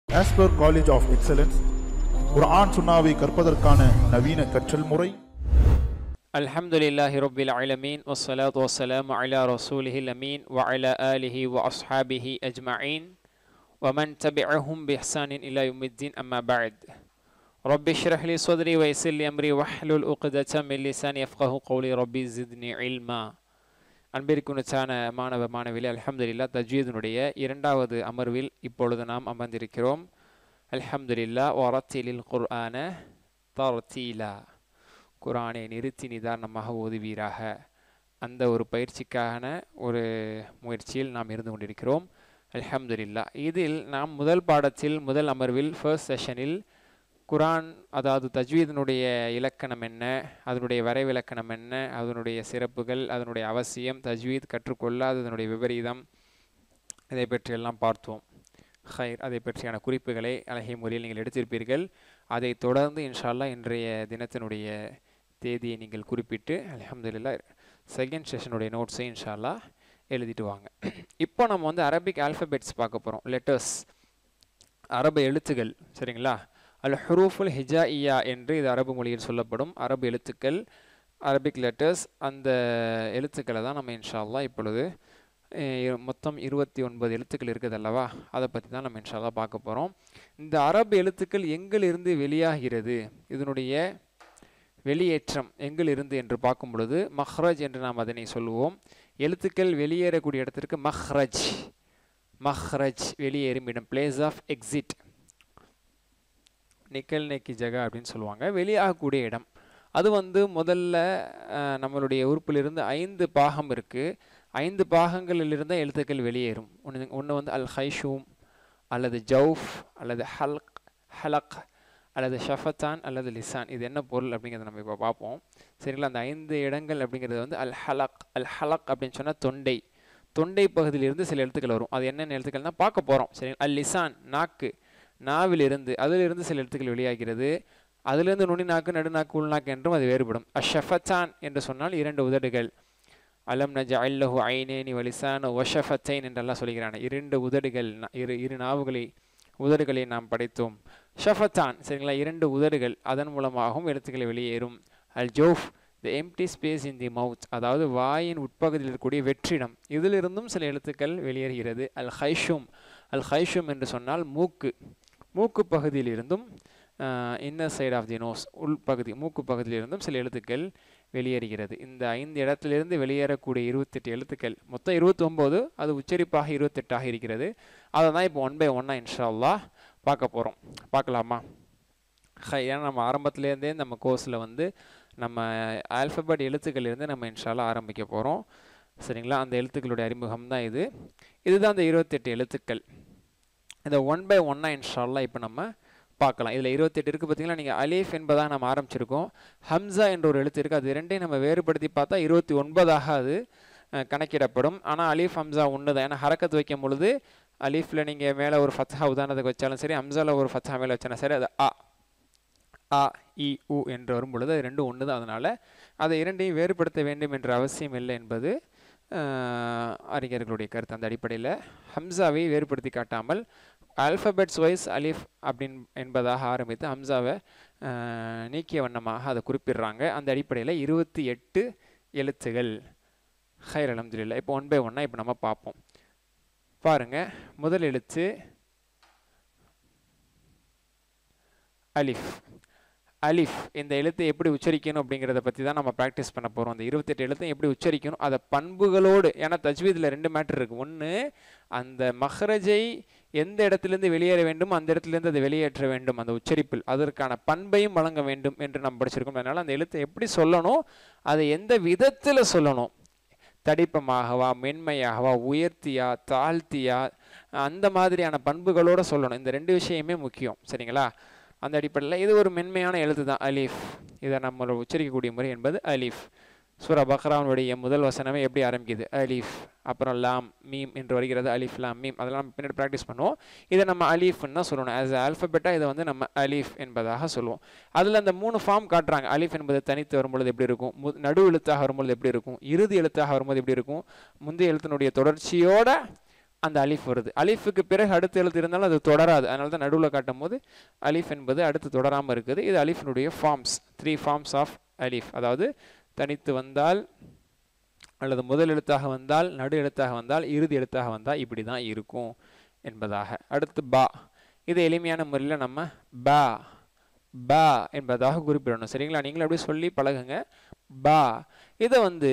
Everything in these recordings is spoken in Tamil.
ஆஸ்பர் காலேஜ் ஆஃப் எக்ஸலன்ஸ் குர்ஆன் சுன்னாவை கற்பதற்கான நவீன கற்றல் முறை الحمد لله رب العالمين والصلاة والسلام على رسوله الأمين وعلى آله وأصحابه أجمعين ومن تبعهم بإحسان إلى يوم الدين أما بعد رب اشرح لي صدري ويسر لي أمري واحلل عقدة من لساني يفقه قولي ربي زدني علما அன்பிற்குனுச்சான மாணவ மாணவிலே அல்ஹம்துலில்லா தஜ்வீதினுடைய இரண்டாவது அமர்வில் இப்பொழுது நாம் அமர்ந்திருக்கிறோம் அல்ஹம்துலில்லா வரத்திலில் குர்ஆன தர்தீலா குரானை நிறுத்தி நிதானமாக ஓதுவீராக அந்த ஒரு பயிற்சிக்கான ஒரு முயற்சியில் நாம் இருந்து கொண்டிருக்கிறோம் அல்ஹம்துலில்லா இதில் நாம் முதல் பாடத்தில் முதல் அமர்வில் ஃபர்ஸ்ட் செஷனில் குரான் அதாவது தஜ்வீதினுடைய இலக்கணம் என்ன அதனுடைய வரைவிலக்கணம் என்ன அதனுடைய சிறப்புகள் அதனுடைய அவசியம் தஜ்வீத் கற்றுக்கொள்ளாததனுடைய விபரீதம் இதை பற்றியெல்லாம் பார்த்தோம் ஹைர் அதை பற்றியான குறிப்புகளை அழகிய முறையில் நீங்கள் எடுத்திருப்பீர்கள் அதை தொடர்ந்து இன்ஷால்லா இன்றைய தினத்தினுடைய தேதியை நீங்கள் குறிப்பிட்டு அலமதுல்லா செகண்ட் செஷனுடைய நோட்ஸை இன்ஷால்லா எழுதிட்டு வாங்க இப்போ நம்ம வந்து அரபிக் ஆல்ஃபபெட்ஸ் பார்க்க போகிறோம் லெட்டர்ஸ் அரபு எழுத்துகள் சரிங்களா அல் ஹுரூஃபுல் ஹிஜாஇயா என்று இது அரபு மொழியில் சொல்லப்படும் அரபு எழுத்துக்கள் அரபிக் லெட்டர்ஸ் அந்த எழுத்துக்களை தான் நம்ம இன்ஷால்லா இப்பொழுது மொத்தம் இருபத்தி ஒன்பது எழுத்துக்கள் இருக்குது அல்லவா அதை பற்றி தான் நம்ம இன்ஷால்லா பார்க்க போகிறோம் இந்த அரபு எழுத்துக்கள் எங்கிலிருந்து வெளியாகிறது இதனுடைய வெளியேற்றம் எங்கிலிருந்து என்று பார்க்கும் பொழுது மஹ்ரஜ் என்று நாம் அதனை சொல்லுவோம் எழுத்துக்கள் வெளியேறக்கூடிய இடத்திற்கு மஹ்ரஜ் மஹ்ரஜ் வெளியேறும் இடம் பிளேஸ் ஆஃப் எக்ஸிட் நிக்கல் நெக்கி ஜகா அப்படின்னு சொல்லுவாங்க வெளியாகக்கூடிய இடம் அது வந்து முதல்ல நம்மளுடைய உறுப்பிலிருந்து ஐந்து பாகம் இருக்குது ஐந்து பாகங்களிலிருந்து எழுத்துக்கள் வெளியேறும் ஒன்று ஒன்று வந்து அல் ஹைஷூம் அல்லது ஜவுஃப் அல்லது ஹல்க் ஹலக் அல்லது ஷஃபத்தான் அல்லது லிசான் இது என்ன பொருள் அப்படிங்கிறத நம்ம இப்போ பார்ப்போம் சரிங்களா அந்த ஐந்து இடங்கள் அப்படிங்கிறது வந்து அல் ஹலக் அல் ஹலக் அப்படின்னு சொன்னால் தொண்டை தொண்டை பகுதியிலிருந்து சில எழுத்துக்கள் வரும் அது என்னென்ன எழுத்துக்கள்னா பார்க்க போகிறோம் சரி அல் லிசான் நாக்கு நாவிலிருந்து அதிலிருந்து சில எழுத்துக்கள் வெளியாகிறது அதிலிருந்து நுனி நாக்கு நடுநாக்கு உள்நாக்கு என்றும் அது வேறுபடும் அஷஃபத்தான் என்று சொன்னால் இரண்டு உதடுகள் அலம் நஜ அல்லஹு ஐனேனி வலிசான ஒஷஃபத்தைன் என்றெல்லாம் சொல்கிறான் இரண்டு உதடுகள் இரு இரு நாவுகளை உதடுகளை நாம் படைத்தோம் ஷஃபத்தான் சரிங்களா இரண்டு உதடுகள் அதன் மூலமாகவும் எழுத்துக்களை வெளியேறும் அல் ஜோஃப் த எம்டி ஸ்பேஸ் இன் தி மவுத் அதாவது வாயின் உட்பகுதியில் இருக்கக்கூடிய வெற்றிடம் இதிலிருந்தும் சில எழுத்துக்கள் வெளியேறுகிறது அல் ஹைஷும் அல் ஹைஷும் என்று சொன்னால் மூக்கு மூக்கு பகுதியிலிருந்தும் inner side of the nose உள்பகுதி மூக்கு பகுதியிலிருந்தும் சில எழுத்துக்கள் வெளியேறுகிறது இந்த ஐந்து இடத்திலிருந்து வெளியேறக்கூடிய இருபத்தெட்டு எழுத்துக்கள் மொத்தம் இருபத்தி ஒம்பது அது உச்சரிப்பாக இருபத்தெட்டாக இருக்கிறது அதை தான் இப்போ ஒன் பை ஒன்னாக இன்ஷால்லா பார்க்க போகிறோம் பார்க்கலாமா ஹை ஏன்னா நம்ம ஆரம்பத்துலேருந்தே நம்ம கோர்ஸில் வந்து நம்ம ஆல்ஃபபெட் எழுத்துக்களிலிருந்து நம்ம இன்ஷால்லா ஆரம்பிக்க போகிறோம் சரிங்களா அந்த எழுத்துக்களுடைய அறிமுகம் தான் இது இதுதான் அந்த இருபத்தெட்டு எழுத்துக்கள் இந்த ஒன் பை ஒன்னாக இன்ஷால்லா இப்போ நம்ம பார்க்கலாம் இதில் இருபத்தெட்டு இருக்குது பார்த்தீங்களா நீங்கள் அலீஃப் என்பதாக நம்ம ஆரம்பிச்சிருக்கோம் ஹம்சா என்ற ஒரு எழுத்து இருக்குது அது ரெண்டையும் நம்ம வேறுபடுத்தி பார்த்தா இருபத்தி ஒன்பதாக அது கணக்கிடப்படும் ஆனால் அலீஃப் ஹம்சா ஒன்று தான் ஏன்னா ஹரக்கத்து வைக்கும் பொழுது அலீஃபில் நீங்கள் மேலே ஒரு ஃபத்ஹா உதாரணத்துக்கு வச்சாலும் சரி ஹம்சாவில் ஒரு ஃபத்ஹா மேலே வச்சாலும் சரி அது அ அ இ உ என்று வரும் பொழுது அது ரெண்டும் ஒன்று தான் அதனால் அதை இரண்டையும் வேறுபடுத்த வேண்டும் என்ற அவசியம் இல்லை என்பது அறிஞர்களுடைய கருத்து அந்த அடிப்படையில் ஹம்சாவை வேறுபடுத்தி காட்டாமல் ஆல்ஃபபெட்ஸ் வைஸ் அலிஃப் அப்படின் என்பதாக ஆரம்பித்து ஹம்சாவை நீக்கிய வண்ணமாக அதை குறிப்பிடுறாங்க அந்த அடிப்படையில் இருபத்தி எட்டு எழுத்துகள் ஹைர் அலமதுல்லா இப்போ ஒன் பை ஒன்னாக இப்போ நம்ம பார்ப்போம் பாருங்கள் முதல் எழுத்து அலிஃப் அலிஃப் இந்த எழுத்தை எப்படி உச்சரிக்கணும் அப்படிங்கிறத பற்றி தான் நம்ம ப்ராக்டிஸ் பண்ண போகிறோம் அந்த இருபத்தெட்டு எழுத்தையும் எப்படி உச்சரிக்கணும் அதை பண்புகளோடு ஏன்னா தஜ்வீதில் ரெண்டு மேட்ரு இருக்குது ஒன்று அந்த மஹ்ரஜை எந்த இடத்துலேருந்து வெளியேற வேண்டும் அந்த இடத்துலேருந்து அதை வெளியேற்ற வேண்டும் அந்த உச்சரிப்பில் அதற்கான பண்பையும் வழங்க வேண்டும் என்று நம்ம படிச்சிருக்கோம் அதனால் அந்த எழுத்தை எப்படி சொல்லணும் அதை எந்த விதத்தில் சொல்லணும் தடிப்பமாகவா மென்மையாகவா உயர்த்தியா தாழ்த்தியா அந்த மாதிரியான பண்புகளோடு சொல்லணும் இந்த ரெண்டு விஷயமே முக்கியம் சரிங்களா அந்த அடிப்படையில் இது ஒரு மென்மையான எழுத்து தான் அலீஃப் இதை நம்ம உச்சரிக்கக்கூடிய முறை என்பது அலீஃப் சூரா பக்ராவுடைய முதல் வசனமே எப்படி ஆரம்பிக்குது அலீஃப் அப்புறம் லாம் மீம் என்று வருகிறது அலீஃப் லாம் மீம் அதெல்லாம் நம்ம பின்னாடி ப்ராக்டிஸ் பண்ணுவோம் இதை நம்ம அலீஃப்னு தான் சொல்லணும் ஆஸ் ஆல்ஃபபெட்டாக இதை வந்து நம்ம அலீஃப் என்பதாக சொல்லுவோம் அதில் அந்த மூணு ஃபார்ம் காட்டுறாங்க அலீஃப் என்பது தனித்து வரும்பொழுது எப்படி இருக்கும் மு நடு எழுத்தாக வரும்பொழுது எப்படி இருக்கும் இறுதி எழுத்தாக வரும்போது எப்படி இருக்கும் முந்தைய எழுத்தினுடைய தொடர்ச்சியோட அந்த அலிஃப் வருது அலிஃபுக்கு பிறகு அடுத்த எழுத்து இருந்தாலும் அது தொடராது அதனால தான் நடுவில் காட்டும் போது அலிஃப் என்பது அடுத்து தொடராமல் இருக்குது இது அலிஃபினுடைய ஃபார்ம்ஸ் த்ரீ ஃபார்ம்ஸ் ஆஃப் அலிஃப் அதாவது தனித்து வந்தால் அல்லது முதல் எழுத்தாக வந்தால் நடு எழுத்தாக வந்தால் இறுதி எழுத்தாக வந்தால் இப்படி தான் இருக்கும் என்பதாக அடுத்து பா இது எளிமையான முறையில் நம்ம பா பா என்பதாக குறிப்பிடணும் சரிங்களா நீங்களும் அப்படியே சொல்லி பழகுங்க பா இதை வந்து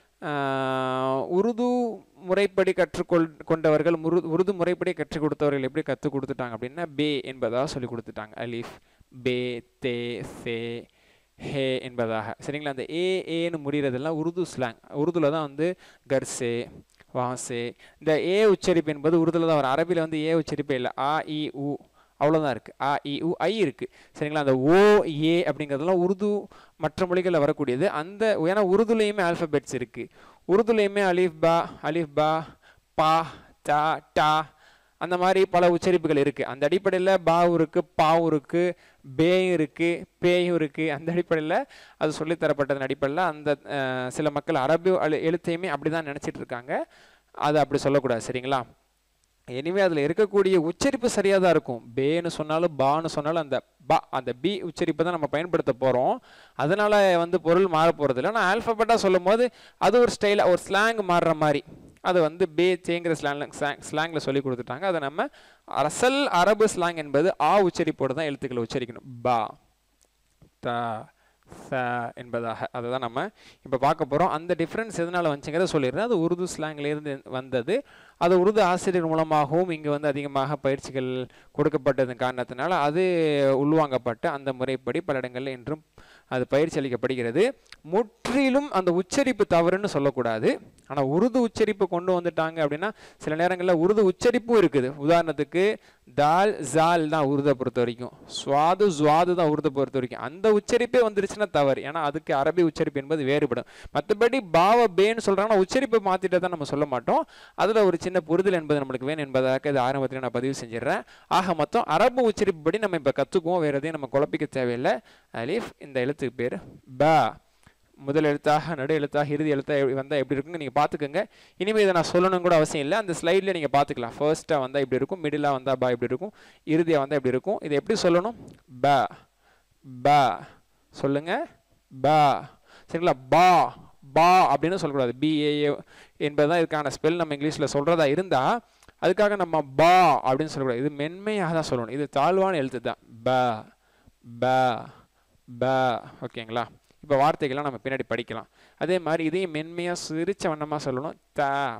ஆஹ், உருது முறைப்படி கற்றுக்கொள் கொண்டவர்கள் முரு உருது முறைப்படி கற்றுக் கொடுத்தவர்கள் எப்படி கற்றுக் கொடுத்துட்டாங்க அப்படின்னா பே என்பதாக சொல்லி கொடுத்துட்டாங்க அலிஃப் பே தே சே ஹே என்பதாக சரிங்களா அந்த ஏ ஏன்னு முடிகிறதெல்லாம் உருது ஸ்லாங் உருதுல தான் வந்து கர்சே வாசே இந்த ஏ உச்சரிப்பு என்பது உருதுல தான் வரும் அரபியில் வந்து ஏ உச்சரிப்பே இல்லை ஆ இ உ அவ்வளோதான் இருக்குது ஆ இ உ ஐ இருக்குது சரிங்களா அந்த ஓ ஏ அப்படிங்கிறதெல்லாம் உருது மற்ற மொழிகளில் வரக்கூடியது அந்த ஏன்னா உருதுலேயுமே ஆல்ஃபபெட்ஸ் இருக்குது உருதுலேயுமே அலிஃப் பா அலிஃப் பா பா டா டா அந்த மாதிரி பல உச்சரிப்புகள் இருக்குது அந்த அடிப்படையில் பாவும் இருக்குது பாவும் இருக்குது பேயும் இருக்குது பேயும் இருக்குது அந்த அடிப்படையில் அது சொல்லித் தரப்பட்டதன் அடிப்படையில் அந்த அஹ், சில மக்கள் அரபு அழு- எழுத்தையுமே அப்படி தான் நினச்சிட்டு இருக்காங்க அது அப்படி சொல்லக்கூடாது சரிங்களா எனிவே அதில் இருக்கக்கூடிய உச்சரிப்பு சரியாக தான் இருக்கும் பேன்னு சொன்னாலும் பான்னு சொன்னாலும் அந்த பா அந்த பி உச்சரிப்பை தான் நம்ம பயன்படுத்த போகிறோம் அதனால் வந்து பொருள் மாற போகிறது இல்லை ஆனால் ஆல்ஃபபெட்டாக சொல்லும் போது அது ஒரு ஸ்டைலாக ஒரு ஸ்லாங் மாறுற மாதிரி அது வந்து பே சேங்கிற ஸ்லாங் ஸ்லாங்கில் சொல்லி கொடுத்துட்டாங்க அதை நம்ம அரசல் அரபு ஸ்லாங் என்பது ஆ உச்சரிப்போடு தான் எழுத்துக்களை உச்சரிக்கணும் பா த ச என்பதாக அதை தான் நம்ம இப்போ பார்க்க போகிறோம் அந்த டிஃப்ரென்ஸ் எதனால் வந்துச்சுங்கிறத சொல்லிடுறேன் அது உருது ஸ்லாங்லேருந்து வந்தது அது உருது ஆசிரியர் மூலமாகவும் இங்கே வந்து அதிகமாக பயிற்சிகள் கொடுக்கப்பட்டதன் காரணத்தினால அது உள்வாங்கப்பட்டு அந்த முறைப்படி பல இடங்களில் இன்றும் அது பயிற்சி அளிக்கப்படுகிறது முற்றிலும் அந்த உச்சரிப்பு தவறுன்னு சொல்லக்கூடாது ஆனால் உருது உச்சரிப்பு கொண்டு வந்துட்டாங்க அப்படின்னா சில நேரங்களில் உருது உச்சரிப்பும் இருக்குது உதாரணத்துக்கு தால் ஜால் தான் உருதை பொறுத்த வரைக்கும் சுவாது ஜுவாது தான் உருதை பொறுத்த வரைக்கும் அந்த உச்சரிப்பே வந்துருச்சுன்னா தவறு ஏன்னா அதுக்கு அரபி உச்சரிப்பு என்பது வேறுபடும் மற்றபடி பாவ பேன்னு சொல்கிறாங்கன்னா உச்சரிப்பை மாற்றிட்டு தான் நம்ம சொல்ல மாட்டோம் அதில் ஒரு சின்ன புரிதல் என்பது நம்மளுக்கு வேணும் என்பதாக இது ஆரம்பத்தில் நான் பதிவு செஞ்சிடுறேன் ஆக மொத்தம் அரபு உச்சரிப்புப்படி நம்ம இப்போ கற்றுக்குவோம் வேறு எதையும் நம்ம குழப்பிக்க தேவையில்லை அலிஃப் இந்த எழுத்துக்கு பேர் பா முதல் எழுத்தாக நடு எழுத்தாக இறுதி எழுத்தாக வந்தால் எப்படி இருக்குன்னு நீங்கள் பார்த்துக்கோங்க இனிமேல் இதை நான் சொல்லணும் கூட அவசியம் இல்லை அந்த ஸ்லைடில் நீங்கள் பார்த்துக்கலாம் ஃபர்ஸ்ட்டாக வந்தால் இப்படி இருக்கும் மிடிலாக வந்தால் பா இப்படி இருக்கும் இறுதியாக வந்தால் இப்படி இருக்கும் இதை எப்படி சொல்லணும் பா பா சொல்லுங்க பா சரிங்களா பா பா அப்படின்னு சொல்லக்கூடாது பிஏஏ என்பது தான் இதுக்கான ஸ்பெல் நம்ம இங்கிலீஷில் சொல்கிறதா இருந்தால் அதுக்காக நம்ம பா அப்படின்னு சொல்லக்கூடாது இது மென்மையாக தான் சொல்லணும் இது தாழ்வான எழுத்து தான் ப ப ப ஓகேங்களா இப்போ வார்த்தைகள்லாம் நம்ம பின்னாடி படிக்கலாம் அதே மாதிரி இதையும் மென்மையாக சிரிச்ச வண்ணமாக சொல்லணும் த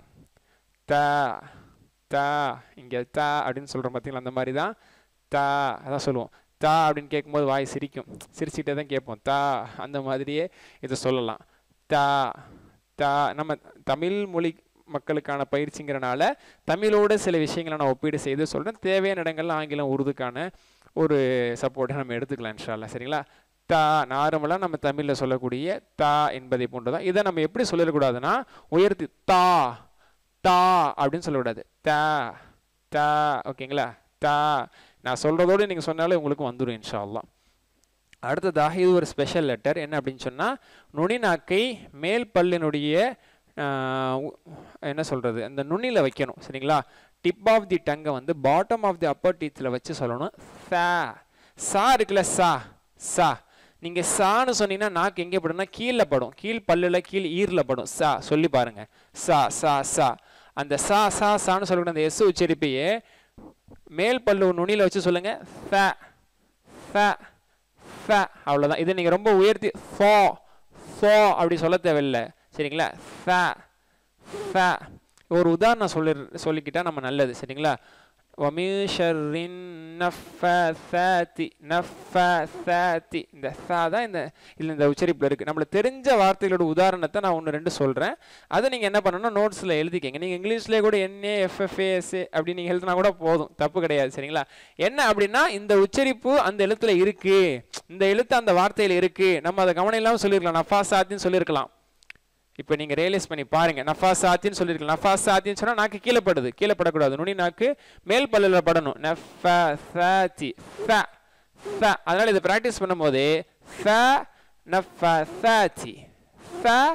த த இங்கே த அப்படின்னு சொல்கிறோம் பார்த்தீங்களா அந்த மாதிரி தான் த அதான் சொல்லுவோம் தா அப்படின்னு கேட்கும்போது வாய் சிரிக்கும் சிரிச்சுட்டே தான் கேட்போம் தா அந்த மாதிரியே இதை சொல்லலாம் தா தா நம்ம தமிழ் மொழி மக்களுக்கான பயிற்சிங்கிறனால தமிழோட சில விஷயங்களை நான் ஒப்பீடு செய்து சொல்கிறேன் தேவையான இடங்கள்ல ஆங்கிலம் உருதுக்கான ஒரு சப்போர்ட்டை நம்ம எடுத்துக்கலாம் இன்ஷால்லா சரிங்களா தா நார்மலாக நம்ம தமிழில் சொல்லக்கூடிய தா என்பதை போன்றுதான் இதை நம்ம எப்படி சொல்லிடக்கூடாதுன்னா உயர்த்தி தா தா அப்படின்னு சொல்லக்கூடாது தா தா ஓகேங்களா தா நான் சொல்கிறதோடு நீங்கள் சொன்னாலே உங்களுக்கு வந்துடும் இன்ஷா அல்லாஹ் அடுத்ததாக இது ஒரு ஸ்பெஷல் லெட்டர் என்ன அப்படின்னு சொன்னால் நுனிநாக்கை மேல் பல்லினுடைய ஆஹ், உ- என்ன சொல்கிறது அந்த நுனியில் வைக்கணும் சரிங்களா டிப் ஆஃப் தி டங்கை வந்து பாட்டம் ஆஃப் தி அப்பர் டீத்தில் வச்சு சொல்லணும் சா சா இருக்குல்ல சா சா நீங்கள் சான்னு சொன்னீங்கன்னா நாக்கு எங்கே படும்னா கீழே படும் கீழ் பல்லில் கீழ் ஈரில் படும் சா சொல்லி பாருங்க சா சா சா அந்த சா சா சான்னு சொல்லக்கூடிய அந்த எஸ் உச்சரிப்பையே மேல் பல்லு நுனியில் வச்சு சொல்லுங்க ஃப ஃப ஃப அவ்வளோதான் இதை நீங்கள் ரொம்ப உயர்த்தி ஃபோ ஃபோ அப்படி சொல்ல தேவையில்லை சரிங்களா ஃப ஃப ஒரு உதாரணம் சொல்லி சொல்லிக்கிட்டா நம்ம நல்லது சரிங்களா வமீஷரின் நஃபி நஃபி இந்த சா தான் இந்த இதில் இந்த உச்சரிப்பில் இருக்குது நம்மளுக்கு தெரிஞ்ச வார்த்தைகளோட உதாரணத்தை நான் ஒன்று ரெண்டு சொல்கிறேன் அதை நீங்கள் என்ன பண்ணணும் நோட்ஸில் எழுதிக்கங்க நீங்கள் இங்கிலீஷ்லேயே கூட என்ஏ எஃப்எஃப்ஏஎஸ்ஏ அப்படி நீங்கள் எழுதினா கூட போதும் தப்பு கிடையாது சரிங்களா என்ன அப்படின்னா இந்த உச்சரிப்பு அந்த எழுத்துல இருக்கு இந்த எழுத்து அந்த வார்த்தையில் இருக்கு நம்ம அதை கவனம் இல்லாமல் சொல்லியிருக்கலாம் நஃபா சாத்தின்னு சொல்லியிருக்கலாம் இப்போ நீங்கள் ரியலைஸ் பண்ணி பாருங்க நஃபா சாத்தின்னு சொல்லியிருக்கலாம் நஃபா சாத்தின்னு சொன்னால் நாக்கு கீழே படுது கீழே படக்கூடாது நுனி நாக்கு மேல் பல்லில் படணும் நஃபா சாத்தி ஃப ஃப அதனால் இதை ப்ராக்டிஸ் பண்ணும்போது ஃப நஃபா சாத்தி ஃப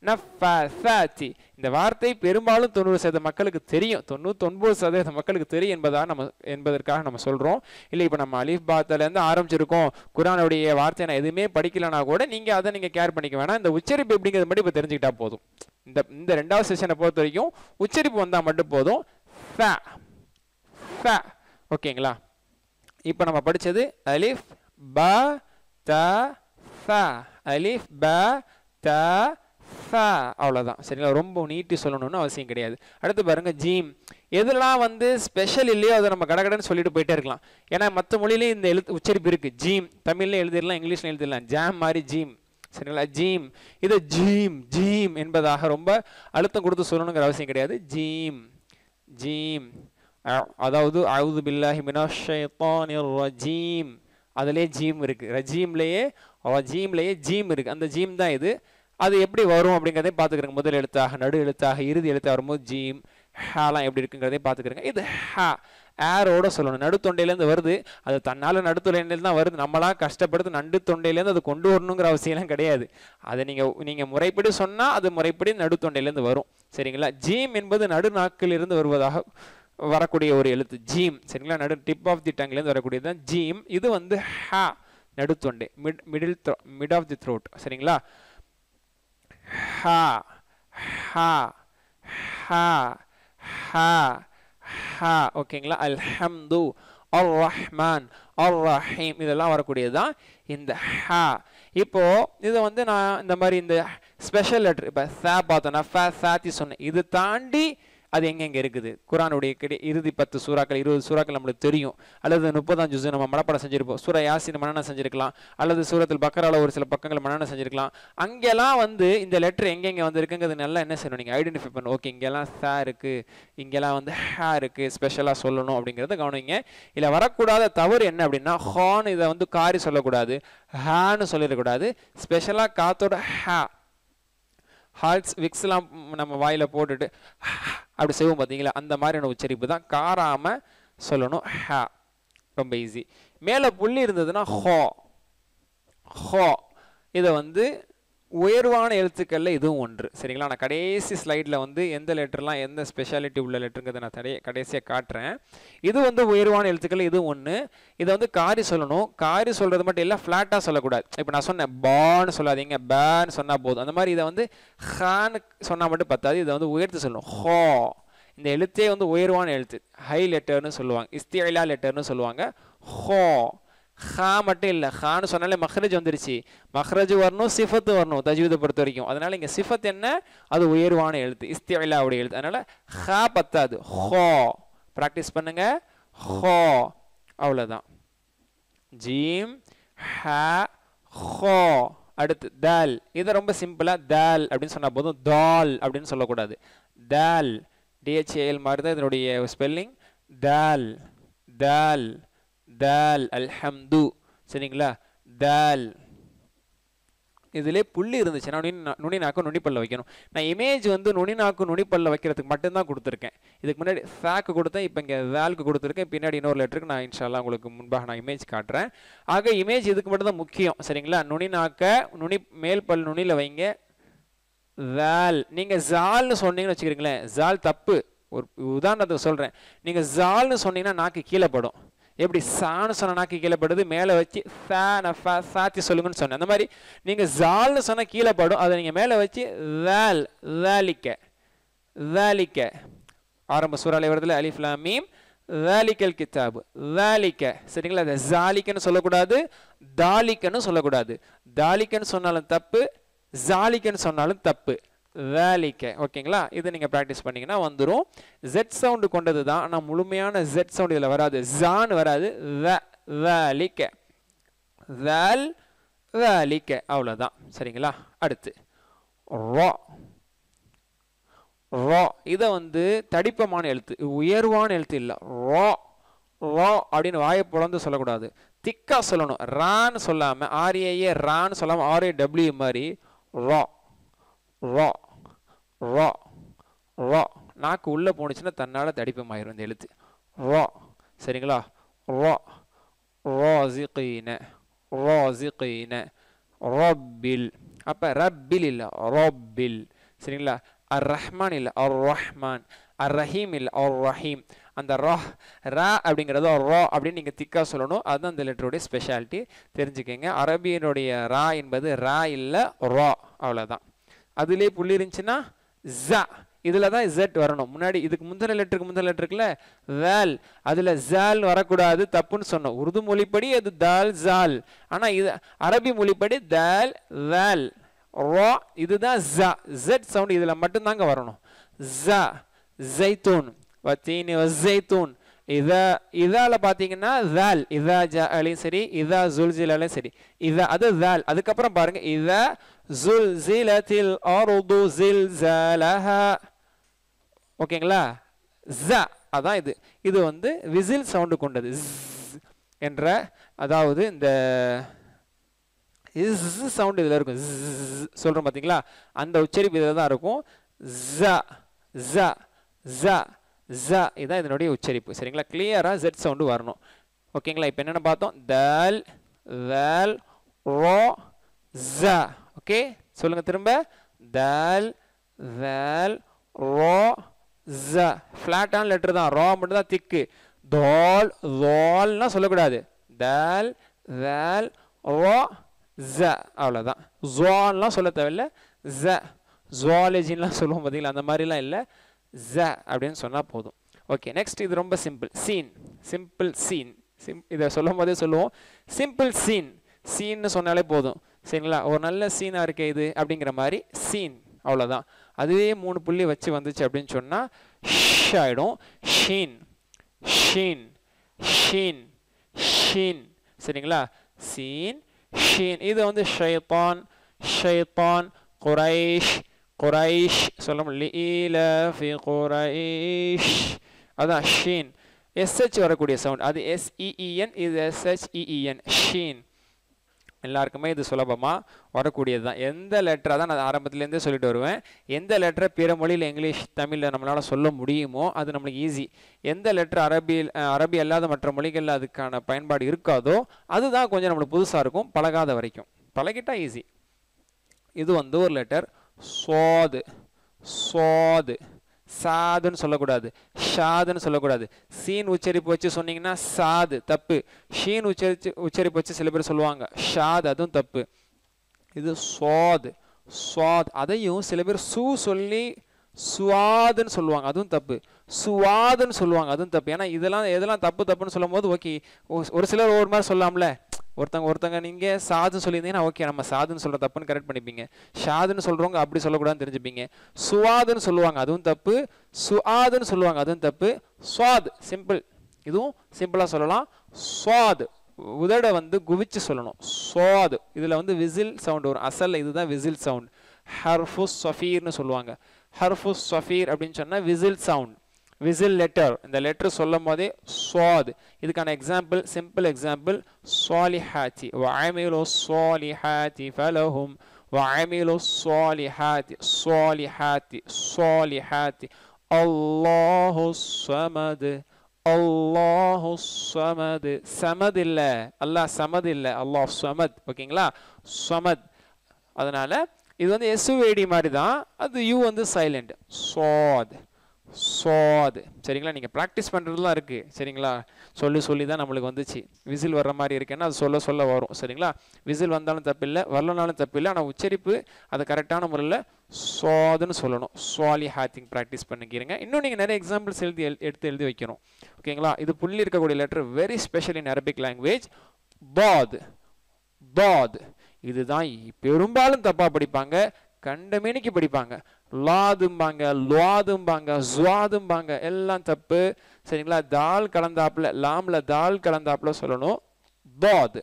நஃபாத்தி இந்த வார்த்தை பெரும்பாலும் தொண்ணூறு சதவீத மக்களுக்கு தெரியும் தொண்ணூத்தொன்பது சதவீத மக்களுக்கு தெரியும் என்பதாக நம்ம என்பதற்காக நம்ம சொல்கிறோம் இல்லை இப்போ நம்ம அலிஃப் பாத்திலேருந்து ஆரம்பிச்சிருக்கோம் குரானுடைய வார்த்தை நான் எதுவுமே படிக்கலனா கூட நீங்கள் அதை நீங்கள் கேர் பண்ணிக்க வேணாம் இந்த உச்சரிப்பு எப்படிங்கிறது மட்டும் இப்போ தெரிஞ்சுக்கிட்டா போதும் இந்த இந்த ரெண்டாவது செஷனை பொறுத்த வரைக்கும் உச்சரிப்பு வந்தால் மட்டும் போதும் ஃப ஃப ஓகேங்களா இப்போ நம்ம படிச்சது அலிஃப் ப த ஃப அலிஃப் ப த ஃப அவ்வளோதான் சரிங்களா ரொம்ப நீட்டி சொல்லணும்னு அவசியம் கிடையாது அடுத்து பாருங்க ஜீம் எதெல்லாம் வந்து ஸ்பெஷல் இல்லையோ அதை நம்ம கடகடன்னு சொல்லிட்டு போயிட்டே இருக்கலாம் ஏன்னா மற்ற மொழியிலேயும் இந்த எழுத்து உச்சரிப்பு இருக்கு ஜீம் தமிழ்ல எழுதிடலாம் இங்கிலீஷ்ல எழுதிடலாம் ஜாம் மாதிரி ஜீம் சரிங்களா ஜீம் இது ஜீம் ஜீம் என்பதாக ரொம்ப அழுத்தம் கொடுத்து சொல்லணுங்கிற அவசியம் கிடையாது ஜீம் ஜீம் அ- அதாவது அவுது பில்லாஹி மினாஷ் ஷைத்தானிர் ரஜீம் அதுலேயே ஜீம் இருக்கு ரஜீம்லேயே ரஜீம்லேயே ஜீம் இருக்கு அந்த ஜீம் தான் இது அது எப்படி வரும் அப்படிங்கிறதே பார்த்துக்கிறங்க முதல் எழுத்தாக நடு எழுத்தாக இறுதி எழுத்தாக வரும்போது ஜீம் ஹேலாம் எப்படி இருக்குங்கிறதே பார்த்துக்கிறங்க இது ஹே ஏரோட சொல்லணும் நடுத்தொண்டையிலேருந்து வருது அது தன்னால் நடுத்தொண்டையிலேருந்து தான் வருது நம்மளா கஷ்டப்படுத்து நடு தொண்டையிலேருந்து அது கொண்டு வரணுங்கிற அவசியம்லாம் கிடையாது அதை நீங்கள் நீங்கள் முறைப்படி சொன்னால் அது முறைப்படி நடுத்தொண்டையிலேருந்து வரும் சரிங்களா ஜீம் என்பது நடுநாக்கிலிருந்து வருவதாக வரக்கூடிய ஒரு எழுத்து ஜீம் சரிங்களா நடு டிப் ஆஃப் தி டங்லேருந்து வரக்கூடியது தான் ஜீம் இது வந்து ஹா நடுத்தொண்டை mid middle mid of the throat சரிங்களா ஹா ஹா ஹா ஹா ஹா ஓகேங்களா அல்ஹம்து அர் ரஹ்மான் அர் ரஹீம் இதெல்லாம் வரக்கூடியது தான் இந்த ஹா இப்போ இதை வந்து நான் இந்த மாதிரி இந்த ஸ்பெஷல் லெட்டர் இப்போ சா பார்த்தோன்னா ஃப சாத்தி சொன்னேன் இது தாண்டி அது எங்கெங்க இருக்குது குரானுடைய கிடை இறுதி பத்து சூறாக்கள் இருபது சூறாக்கள் நம்மளுக்கு தெரியும் அல்லது முப்பதாம் ஜுஸ் நம்ம மனப்பாடம் செஞ்சிருப்போம் சூரா யாசின் மனநம் செஞ்சிருக்கலாம் அல்லது சூரத்தில் பக்கரால ஒரு சில பக்கங்கள் மனநம் செஞ்சிருக்கலாம் அங்கெல்லாம் வந்து இந்த லெட்டர் எங்கெங்க வந்து இருக்குங்கிறது நல்லா என்ன செய்யணும் நீங்கள் ஐடென்டிஃபை பண்ணணும் ஓகே இங்கெல்லாம் சா இருக்கு இங்கெல்லாம் வந்து ஹே இருக்கு ஸ்பெஷலாக சொல்லணும் அப்படிங்கிறத கவனிங்க இல்லை வரக்கூடாத தவறு என்ன அப்படின்னா ஹான் இதை வந்து காரி சொல்லக்கூடாது ஹேன்னு சொல்லிடக்கூடாது ஸ்பெஷலாக காத்தோட ஹே ஹார்ட்ஸ் விக்ஸ்லாம் நம்ம வாயில் போட்டுட்டு அப்படி செய்வோம் பார்த்தீங்களா அந்த மாதிரியான உச்சரிப்பு தான் காராமல் சொல்லணும் ஹே ரொம்ப ஈஸி மேலே புள்ளி இருந்ததுன்னா ஹோ ஹோ இதை வந்து உயர்வான எழுத்துக்களில் இதுவும் ஒன்று சரிங்களா நான் கடைசி ஸ்லைடில் வந்து எந்த லெட்டர்லாம் எந்த ஸ்பெஷாலிட்டி உள்ள லெட்டருங்கிறத நான் தடைய கடைசியாக காட்டுறேன் இது வந்து உயர்வான எழுத்துக்கள் இது ஒன்று இதை வந்து காரி சொல்லணும் காரி சொல்கிறது மட்டும் இல்லை ஃப்ளாட்டாக சொல்லக்கூடாது இப்போ நான் சொன்னேன் பான்னு சொல்லாதீங்க பேன்னு சொன்னால் போதும் அந்த மாதிரி இதை வந்து ஹான்னு சொன்னால் மட்டும் பத்தாது இதை வந்து உயர்த்து சொல்லணும் ஹோ இந்த எழுத்தே வந்து உயர்வான எழுத்து ஹை லெட்டர்னு சொல்லுவாங்க இஸ்தியலா லெட்டர்னு சொல்லுவாங்க ஹோ ஹா மட்டும் இல்லை ஹான்னு சொன்னாலே மஹ்ரஜ் வந்துருச்சு மஹ்ரஜ் வரணும் சிஃபத்து வரணும் தஜ்வீதை பொறுத்த வரைக்கும் அதனால இங்கே சிஃபத் என்ன அது உயர்வான எழுத்து இஸ்தியலாவுடைய எழுத்து அதனால ஹா பத்தாது ஹோ ப்ராக்டிஸ் பண்ணுங்க ஹோ அவ்வளோதான் ஜீம் ஹ ஹோ அடுத்து தால் இதை ரொம்ப சிம்பிளாக தால் அப்படின்னு சொன்னால் போதும் தால் அப்படின்னு சொல்லக்கூடாது தால் டிஹெச்ஏஎல் மாதிரி தான் இதனுடைய ஸ்பெல்லிங் தால் தால் தால் அல்ஹம்து சரிங்களா தால் இதிலே புள்ளி இருந்துச்சுன்னா நுனி நா- நுனி நாக்கு நுனிப்பல்ல வைக்கணும் நான் இமேஜ் வந்து நுனி நாக்கு நுனிப்பல்ல வைக்கிறதுக்கு மட்டும்தான் கொடுத்துருக்கேன் இதுக்கு முன்னாடி ஃபேக்கு கொடுத்தேன் இப்போ இங்கே வேலுக்கு கொடுத்துருக்கேன் பின்னாடி இன்னொரு லெட்டருக்கு நான் இன்ஷால்லா உங்களுக்கு முன்பாக நான் இமேஜ் காட்டுறேன் ஆக இமேஜ் இதுக்கு மட்டும் தான் முக்கியம் சரிங்களா நுனி நாக்க நுனி மேல் பல் நுனியில் வைங்க வேல் நீங்கள் ஜால்னு சொன்னீங்கன்னு வச்சுக்கிறீங்களேன் ஜால் தப்பு ஒரு உதாரணத்துக்கு சொல்கிறேன் நீங்கள் ஜால்னு சொன்னீங்கன்னா நாக்கு கீழே படும் எப்படி சான்னு சொன்ன நாக்கு கீழே படுது மேலே வச்சு சா நான் ஃபா சாத்தி சொல்லுங்கன்னு சொன்னேன் அந்த மாதிரி நீங்கள் ஜால்னு சொன்னால் கீழே படும் அதை நீங்கள் மேலே வச்சு வேல் வேலிக்க வேலிக்க ஆரம்ப சூறாலை வருதுல அலிஃப்லாம் மீம் வேலிக்கல் கித்தாபு வேலிக்க சரிங்களா அதை ஜாலிக்கன்னு சொல்லக்கூடாது தாலிக்கன்னு சொல்லக்கூடாது தாலிக்கன்னு சொன்னாலும் தப்பு ஜாலிக்கன்னு சொன்னாலும் தப்பு வேலிக்க ஓகேங்களா இதை நீங்கள் ப்ராக்டிஸ் பண்ணீங்கன்னா வந்துடும் ஜெட் சவுண்டு கொண்டது தான் ஆனால் முழுமையான ஜெட் சவுண்ட் இதில் வராது ஜான்னு வராது வே வேலிக்க வேல் வேலிக்க அவ்வளோதான் சரிங்களா அடுத்து ரா ரா இதை வந்து தடிப்பமான எழுத்து இது உயர்வான எழுத்து இல்லை ரா ரா அப்படின்னு வாயை பிளந்து சொல்லக்கூடாது திக்கா சொல்லணும் ரான்னு சொல்லாமல் ஆர்ஏஏ ரான்னு சொல்லாமல் ஆர்ஏ டபிள்யூ மாதிரி ரா ரா ரா ரா நாக்கு உள்ளே போணுச்சுன்னா தன்னால் தடிப்பமாயிரும் இந்த எழுத்து ரா சரிங்களா ரா ராசிகீன ராசிகீன ரப்பில் அப்போ ரப்பில் இல்லை ரப்பில் சரிங்களா அர் ரஹ்மான் இல்லை அர் ரஹ்மான் அர் ரஹீம் இல்லை அர் ரஹீம் அந்த ராஹ் ரா அப்படிங்கிறது ரா அப்படின்னு நீங்கள் திக்காக சொல்லணும் அதுதான் அந்த லெட்டருடைய ஸ்பெஷாலிட்டி தெரிஞ்சுக்கங்க அரபியனுடைய ரா என்பது ரா இல்லை ரா அவ்வளோதான் அதுலேயே புள்ளி இருந்துச்சுன்னா ஜ இதில் தான் ஜெட் வரணும் முன்னாடி இதுக்கு முந்தின லெட்டருக்கு முந்தின லெட்டருக்குல வேல் அதில் ஜால் வரக்கூடாது தப்புன்னு சொன்னோம் உருது மொழிப்படி அது தால் ஜால் ஆனால் இது அரபி மொழிப்படி தால் வேல் ரா இதுதான் ஜ ஜெட் சவுண்ட் இதில் மட்டும்தாங்க வரணும் ஜ ஜைத்தூன் வத்தீனி வஸ்ஸைத்தூன் இதா இதால பார்த்தீங்கன்னா தால் இதா ஜாலையும் சரி இதா ஜுல்ஜிலாலையும் சரி இதா அது தால் அதுக்கப்புறம் பாருங்க இதா ஜுல்ஜிலத்தில் அருது ஜில்ஜலஹா ஓகேங்களா ஜ அதான் இது இது வந்து விசில் சவுண்டு கொண்டது ஸ் என்ற அதாவது இந்த இஸ் சவுண்ட் இதில் இருக்கும் ஸ் சொல்கிறோம் பார்த்தீங்களா அந்த உச்சரிப்பு இதில் தான் இருக்கும் ஜ ஜ ஜ ஜ இதான் இதனுடைய உச்சரிப்பு சரிங்களா கிளியராக ஜெட் சவுண்டு வரணும் ஓகேங்களா இப்போ என்னென்ன பார்த்தோம் தல் வேல் ரோ ஜ ஓகே சொல்லுங்க திரும்ப தல் வேல் ரோ ஜ ஃப்ளாட்டான லெட்டர் தான் ரோ மட்டும் தான் திக்கு தோல் தோல்னா சொல்லக்கூடாது தல் வேல் ரோ ஜ அவ்வளோதான் ஜோல்லாம் சொல்ல தேவையில்ல ஜ ஜுவாலஜின்லாம் சொல்லுவோம் பார்த்தீங்களா அந்த மாதிரிலாம் இல்லை ஜ அப்படின்னு சொன்னால் போதும் ஓகே நெக்ஸ்ட் இது ரொம்ப சிம்பிள் சீன் சிம்பிள் சீன் சிம் இதை சொல்லும் போதே சொல்லுவோம் சிம்பிள் சீன் சீன்னு சொன்னாலே போதும் சரிங்களா ஒரு நல்ல சீனாக இருக்கே இது அப்படிங்கிற மாதிரி சீன் அவ்வளோதான் அதுவே மூணு புள்ளி வச்சு வந்துச்சு அப்படின்னு சொன்னால் ஷ் ஆகிடும் ஷீன் ஷீன் ஷீன் ஷீன் சரிங்களா சீன் ஷீன் இது வந்து ஷைத்தான் ஷைத்தான் குரைஷ் குரைஷ் சொல்ல முடியல ஃபி குரைஷ் அதான் ஷீன் எஸ்ஹெச் வரக்கூடிய சவுண்ட் அது எஸ்இஇஎன் இது எஸ்ஹெச்இஇஎன் ஷீன் எல்லாருக்குமே இது சுலபமாக வரக்கூடியது தான் எந்த லெட்டரை தான் நான் ஆரம்பத்துலேருந்தே சொல்லிட்டு வருவேன் எந்த லெட்டரை பிற மொழியில் இங்கிலீஷ் தமிழில் நம்மளால் சொல்ல முடியுமோ அது நம்மளுக்கு ஈஸி எந்த லெட்டர் அரபி அரபி அல்லாத மற்ற மொழிகளில் அதுக்கான பயன்பாடு இருக்காதோ அதுதான் கொஞ்சம் நம்மளுக்கு புதுசாக இருக்கும் பழகாத வரைக்கும் பழகிட்டா ஈஸி இது வந்து ஒரு லெட்டர் சோது சோது சாதுன்னு சொல்லக்கூடாது ஷாதுன்னு சொல்லக்கூடாது சீன் உச்சரிப்பு வச்சு சொன்னீங்கன்னா சாது தப்பு ஷீன் உச்சரிச்சு உச்சரிப்பு வச்சு சில பேர் சொல்லுவாங்க ஷாது அதுவும் தப்பு இது சுவாது சுவாத் அதையும் சில பேர் சு சொல்லி சுவாதுன்னு சொல்லுவாங்க அதுவும் தப்பு சுவாதுன்னு சொல்லுவாங்க அதுவும் தப்பு ஏன்னா இதெல்லாம் எதெல்லாம் தப்பு தப்புன்னு சொல்லும் போது ஓகே ஒரு சிலர் ஒரு மாதிரி சொல்லலாம்ல ஒருத்தங்க ஒருத்தங்க நீங்கள் சாதுன்னு சொல்லியிருந்தீங்கன்னா ஓகே நம்ம சாதுன்னு சொல்கிற தப்புன்னு கரெக்ட் பண்ணிப்பீங்க ஷாதுன்னு சொல்கிறவங்க அப்படி சொல்லக்கூடாதுன்னு தெரிஞ்சுப்பீங்க சுவாதுன்னு சொல்லுவாங்க அதுவும் தப்பு சுஆதுன்னு சொல்லுவாங்க அதுவும் தப்பு சுவாத் சிம்பிள் இதுவும் சிம்பிளாக சொல்லலாம் சுவாது உதட வந்து குவிச்சு சொல்லணும் சுவாது இதில் வந்து விசில் சவுண்ட் வரும் அசல் இதுதான் விசில் சவுண்ட் ஹர்ஃபுஸ் சஃபீர்னு சொல்லுவாங்க ஹர்ஃபுஸ் சஃபீர் அப்படின்னு சொன்னால் விசில் சவுண்ட் விசில் லெட்டர் இந்த லெட்டர் சொல்லும் போதே சுவாத் இதுக்கான எக்ஸாம்பிள் சிம்பிள் எக்ஸாம்பிள் சுவாலிஹாத்தி வஅமிலு சுவாலிஹாத்தி ஃபலஹும் வஅமிலு சுவாலிஹாத்தி சுவாலிஹாத்தி சுவாலிஹாத்தி அல்லாஹு ஸமது அல்லாஹு ஸமது சமத் இல்ல அல்லாஹ் சமத் இல்ல அல்லாஹ் சமத் ஓகேங்களா சமத் அதனால இது வந்து எஸ்யூஏடி மாதிரி தான் அது யூ வந்து சைலண்ட் சோத் சோது சரிங்களா நீங்கள் ப்ராக்டிஸ் பண்ணுறதுலாம் இருக்குது சரிங்களா சொல்லி சொல்லி தான் நம்மளுக்கு வந்துச்சு விசில் வர்ற மாதிரி இருக்குன்னா அது சொல்ல சொல்ல வரும் சரிங்களா விசில் வந்தாலும் தப்பில்லை வரலனாலும் தப்பில்லை ஆனால் உச்சரிப்பு அது கரெக்டான முறையில் சோதுன்னு சொல்லணும் சுவாலி ஹாத்திங் ப்ராக்டிஸ் பண்ணிக்கிறீங்க இன்னும் நீங்கள் நிறைய எக்ஸாம்பிள்ஸ் எழுதி எல் எடுத்து எழுதி வைக்கணும் ஓகேங்களா இது புள்ளி இருக்கக்கூடிய letter very special in Arabic language பாத் பாத் இதுதான் பெரும்பாலும் தப்பாக படிப்பாங்க கண்டமேனிக்கு படிப்பாங்க லாதும்பாங்க லுவாதும்பாங்க ஜுவாதும்பாங்க எல்லாம் தப்பு சரிங்களா தால் கலந்தாப்புல லாம்ல தால் கலந்தாப்புல சொல்லணும் பாத்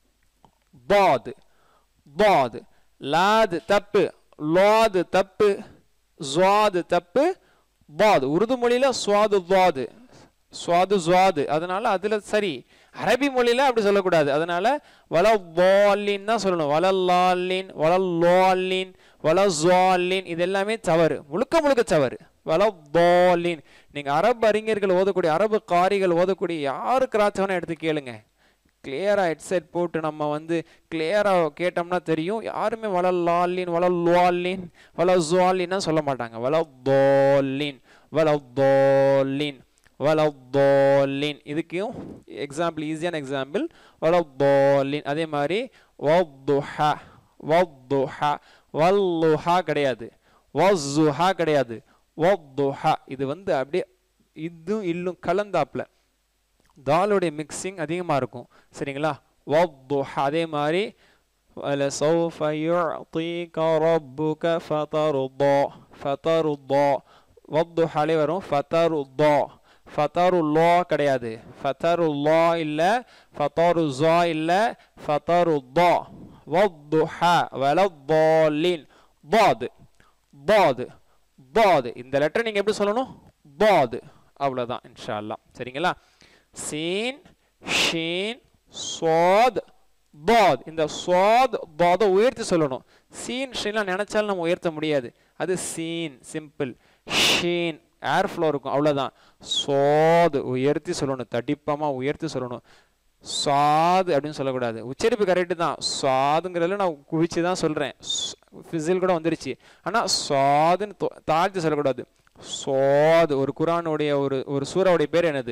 பாத் பாத் லாது தப்பு லாது தப்பு ஜுவாது தப்பு பாத் உருது மொழியில சுவாது துவாது சுவாது ஜுவாது அதனால அதுல சரி அரபி மொழியில அப்படி சொல்லக்கூடாது அதனால வல வாலின் தான் சொல்லணும் வல லாலின் வல லோலின் வல ஜாலின் இது எல்லாமே தவறு முழுக்க முழுக்க தவறு வல பாலின் நீங்க அரபு அறிஞர்கள் ஓதக்கூடிய அரபு காரிகள் ஓதக்கூடிய யாரு கிராத்தவனை எடுத்து கேளுங்க கிளியராக ஹெட்செட் போட்டு நம்ம வந்து கிளியராக கேட்டோம்னா தெரியும் யாருமே வள லாலின் வள லுவாலின் வள ஜுவாலின்னா சொல்ல மாட்டாங்க வள தோலின் வள தோலின் வள தோலின் இதுக்கும் எக்ஸாம்பிள் ஈஸியான எக்ஸாம்பிள் வள தோலின் அதே மாதிரி வத்துஹா வத்துஹா வல்லுஹா கிடையாது வஸ்ஸுஹா கிடையாது வத்துஹா இது வந்து அப்படியே இதுவும் இல்லும் கலந்தாப்புல தாலுடைய மிக்சிங் அதிகமாக இருக்கும் சரிங்களா வத்துஹா அதே மாதிரி وَلَسَوْفَ يُعْطِيكَ رَبُّكَ فَتَرْضَى فَتَرْضَى வத்துஹாலே வரும் ஃபதருல்லா ஃபதருல்லா கிடையாது ஃபதருல்லா இல்லை ஃபதருஸா இல்லை ஃபதருல்லா வத்துஹா வலத்தாலின் பாது பாது பாது இந்த லெட்டர் நீங்கள் எப்படி சொல்லணும் பாது அவ்வளோதான் இன்ஷா அல்லாஹ் சரிங்களா சீன் ஷீன் சுவாத் பாத் இந்த சுவாத் பாதை உயர்த்தி சொல்லணும் சீன் ஷீன்லாம் நினைச்சாலும் நம்ம உயர்த்த முடியாது அது சீன் சிம்பிள் ஷீன் ஏர் ஃப்ளோ இருக்கும் அவ்வளோதான் சோது உயர்த்தி சொல்லணும் தடிப்பமாக உயர்த்தி சொல்லணும் சாது அப்படின்னு சொல்லக்கூடாது உச்சரிப்பு கரெக்டு தான் சாதுங்கிறதுல நான் குவிச்சு தான் சொல்கிறேன் ஃபிசில் கூட வந்துருச்சு ஆனால் சாதுன்னு தொ- தாழ்த்தி சொல்லக்கூடாது சோது ஒரு குரானுடைய ஒரு ஒரு சூறாவுடைய பேர் என்னது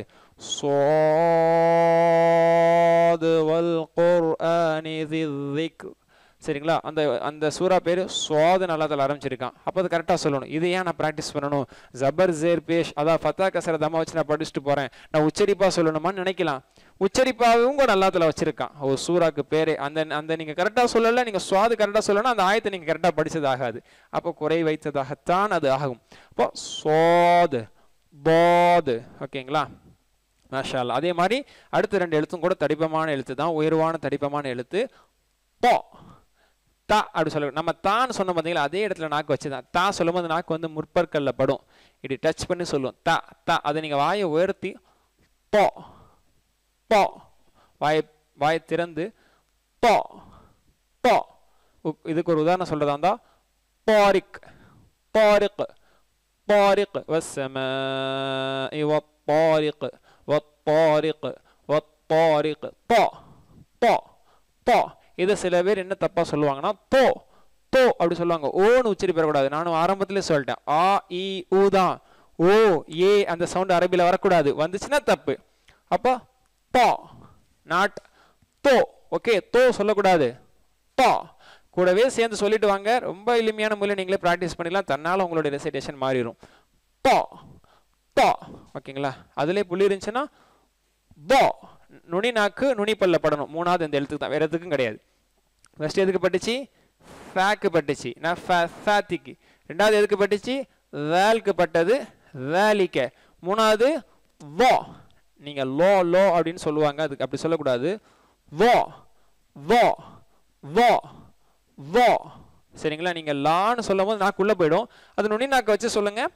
சோது வல் குர்ஆனி ذிக்ர் சரிங்களா அந்த அந்த சூறா பேர் சுவாது நல்லா தல ஆரம்பிச்சிருக்கான் அப்போ அது கரெக்டாக சொல்லணும் இது ஏன் நான் ப்ராக்டிஸ் பண்ணணும் ஜபர் ஜேர் பேஷ் அதான் ஃபத்தா கசர தமா வச்சு நான் படிச்சுட்டு போகிறேன் நான் உச்சரிப்பாக சொல்லணுமான்னு நினைக்கலாம் உச்சரிப்பாகவும் கூட நல்லா தல வச்சிருக்கான் ஒரு சூறாக்கு பேரே அந்த அந்த நீங்கள் கரெக்டாக சொல்லலை நீங்கள் சுவாது கரெக்டாக சொல்லணும் அந்த ஆயத்தை நீங்கள் கரெக்டாக படிச்சது ஆகாது அப்போ குறை வைத்ததாகத்தான் அது ஆகும் அப்போ சோது போது ஓகேங்களா மாஷா அல்லாஹ். அதே மாதிரி அடுத்த ரெண்டு எழுத்தும் கூட தடிப்பமான எழுத்து தான் உயர்வான தடிப்பமான எழுத்து போ தா அப்படி சொல்ல நம்ம தான்னு சொன்ன பார்த்தீங்களா அதே இடத்துல நாக்கு வச்சு தான் தா சொல்லும்போது நாக்கு வந்து முற்பற்கல்ல படும் இப்படி டச் பண்ணி சொல்லும் தா தா அதை நீங்கள் வாயை உயர்த்தி போ போ வாயை வாயை திறந்து போ போ உ- இதுக்கு ஒரு உதாரணம் சொல்றதா இருந்தா பாரிக் பாரிக் பாரிக் والسماء والطارق والطارق والطارق طا طا طا இதை சில பேர் என்ன தப்பா சொல்லுவாங்கன்னா தோ தோ அப்படி சொல்லுவாங்க ஓன்னு உச்சரிப்பிடக்கூடாது நானும் ஆரம்பத்திலே சொல்லிட்டேன் ஆ இ ஊ தான் ஓ ஏ அந்த சவுண்ட் அரபியில் வரக்கூடாது வந்துச்சுன்னா தப்பு அப்போ தோ நாட் தோ ஓகே தோ சொல்லக்கூடாது தோ கூடவே சேர்ந்து சொல்லிட்டு வாங்க ரொம்ப எளிமையான முறையில் நீங்களே ப்ராக்டிஸ் பண்ணிடலாம் தன்னால் உங்களுடைய ரெசிடேஷன் மாறிடும் தோ தோ ஓகேங்களா அதுலேயே புள்ளி இருந்துச்சுன்னா போ நுனி நாக்கு நுனி பல்ல படணும் மூணாவது இந்த எழுத்துக்கு தான் வேற எதுக்கும் கிடையாது ஃபர்ஸ்ட் எதுக்கு பட்டுச்சு ஃபேக்கு பட்டுச்சு நான் ஃபே- ஃபேத்திக்கு ரெண்டாவது எதுக்கு பட்டுச்சு வேல்க்கு பட்டது வேலிக்க மூணாவது வோ நீங்கள் லோ லோ அப்படின்னு சொல்லுவாங்க அதுக்கு அப்படி சொல்லக்கூடாது வோ வோ வோ வோ சரிங்களா நீங்கள் லான்னு சொல்லும் போது நாக்குள்ளே போயிடும் அது நுனி நாக்கை வச்சு சொல்லுங்கள்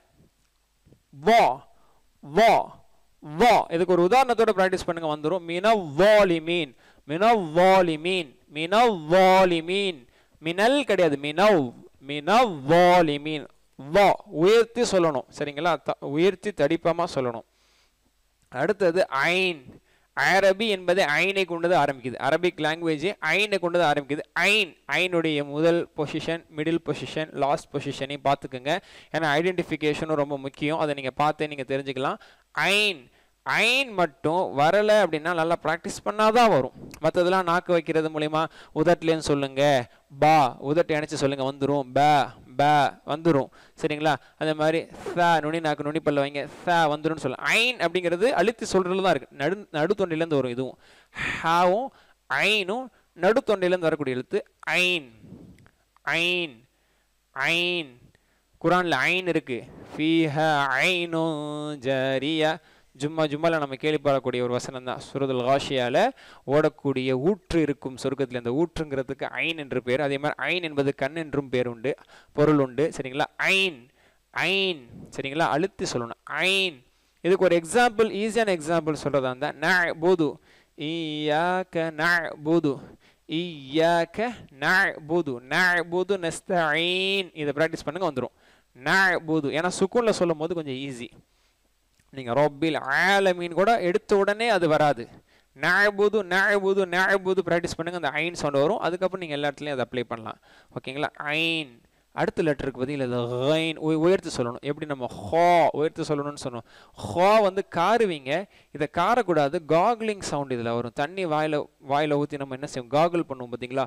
வா வா வா இதுக்கு ஒரு உதாரணத்தோட பிராக்டிஸ் பண்ணுங்க வந்துரும் மினவாலிமீன் மினவாலிமீன் மினவாலிமீன் மினல் கிடையாது மினவ் மினவாலிமீன் வா உயர்த்தி சொல்லணும் சரிங்களா த- உயர்த்தி தடிப்பமா சொல்லணும் அடுத்தது ஐன் அரபி என்பது ஐனை கொண்டது ஆரம்பிக்குது அரபிக் லாங்குவேஜ் ஐனை கொண்டது ஆரம்பிக்குது ஐன் ஐனுடைய முதல் பொசிஷன் மிடில் பொசிஷன் லாஸ்ட் பொசிஷனையும் பார்த்துக்குங்க ஏன்னா ஐடென்டிஃபிகேஷனும் ரொம்ப முக்கியம் அதை நீங்கள் பார்த்து நீங்கள் தெரிஞ்சுக்கலாம் ஐன் ஐன் மட்டும் வரலை அப்படின்னா நல்லா ப்ராக்டிஸ் பண்ணாதான் வரும் மற்றதெல்லாம் நாக்கு வைக்கிறது மூலிமா உதட்லேன்னு சொல்லுங்க பா உதட்டை அணைச்சு சொல்லுங்க வந்துடும் ப ப வந்துடும் சரிங்களா அதே மாதிரி ச நுனி நாக்கு நுனி பல்ல வைங்க ச வந்துரும்னு சொல்லலாம் ஐன் அப்படிங்கிறது அழுத்தி சொல்றதுல தான் இருக்கு நடு நடுத்தொண்டையிலேருந்து வரும் இதுவும் ஹாவும் ஐனும் நடுத்தொண்டையிலேருந்து வரக்கூடிய எழுத்து ஐன் ஐன் ஐன் குரான்ல ஐன் இருக்கு ஃபீஹ ஐனு ஜாரியா ஜும்மா ஜும்மால நம்ம கேள்விப்படக்கூடிய ஒரு வசனம் தான் சுரதுல் காஷியால ஓடக்கூடிய ஊற்று இருக்கும் சொர்க்கத்தில் அந்த ஊற்றுங்கிறதுக்கு ஐன் என்று பேர் அதே மாதிரி ஐன் என்பது கண் என்றும் பேர் உண்டு பொருள் உண்டு சரிங்களா ஐன் ஐன் சரிங்களா அழுத்தி சொல்லணும் ஐன் இதுக்கு ஒரு எக்ஸாம்பிள் ஈஸியான எக்ஸாம்பிள் சொல்றதா இருந்தா ந போது ஈயாக்க ந போது ஈயாக்க ந போது ந போது நஸ்தீன் இதை ப்ராக்டிஸ் பண்ணுங்க வந்துடும் ந போது ஏன்னா சுக்கூன்ல சொல்லும் போது கொஞ்சம் ஈஸி நீங்கள் ரொப்பில் ஆலமீன் கூட எடுத்த உடனே அது வராது நாயபுது நாயபுது நாயபுது ப்ராக்டிஸ் பண்ணுங்க அந்த ஐன் சவுண்ட் வரும் அதுக்கப்புறம் நீங்கள் எல்லா இடத்துலையும் அதை அப்ளை பண்ணலாம் ஓகேங்களா ஐன் அடுத்த லெட்டருக்கு பதில் அது ஹைன் உயர்த்து சொல்லணும் எப்படி நம்ம ஹா உயர்த்து சொல்லணும்னு சொன்னோம் ஹா வந்து காருவீங்க இதை காரக்கூடாது காக்லிங் சவுண்ட் இதில் வரும் தண்ணி வாயில் வாயில் ஊற்றி நம்ம என்ன செய்வோம் காகுல் பண்ணுவோம் பார்த்தீங்களா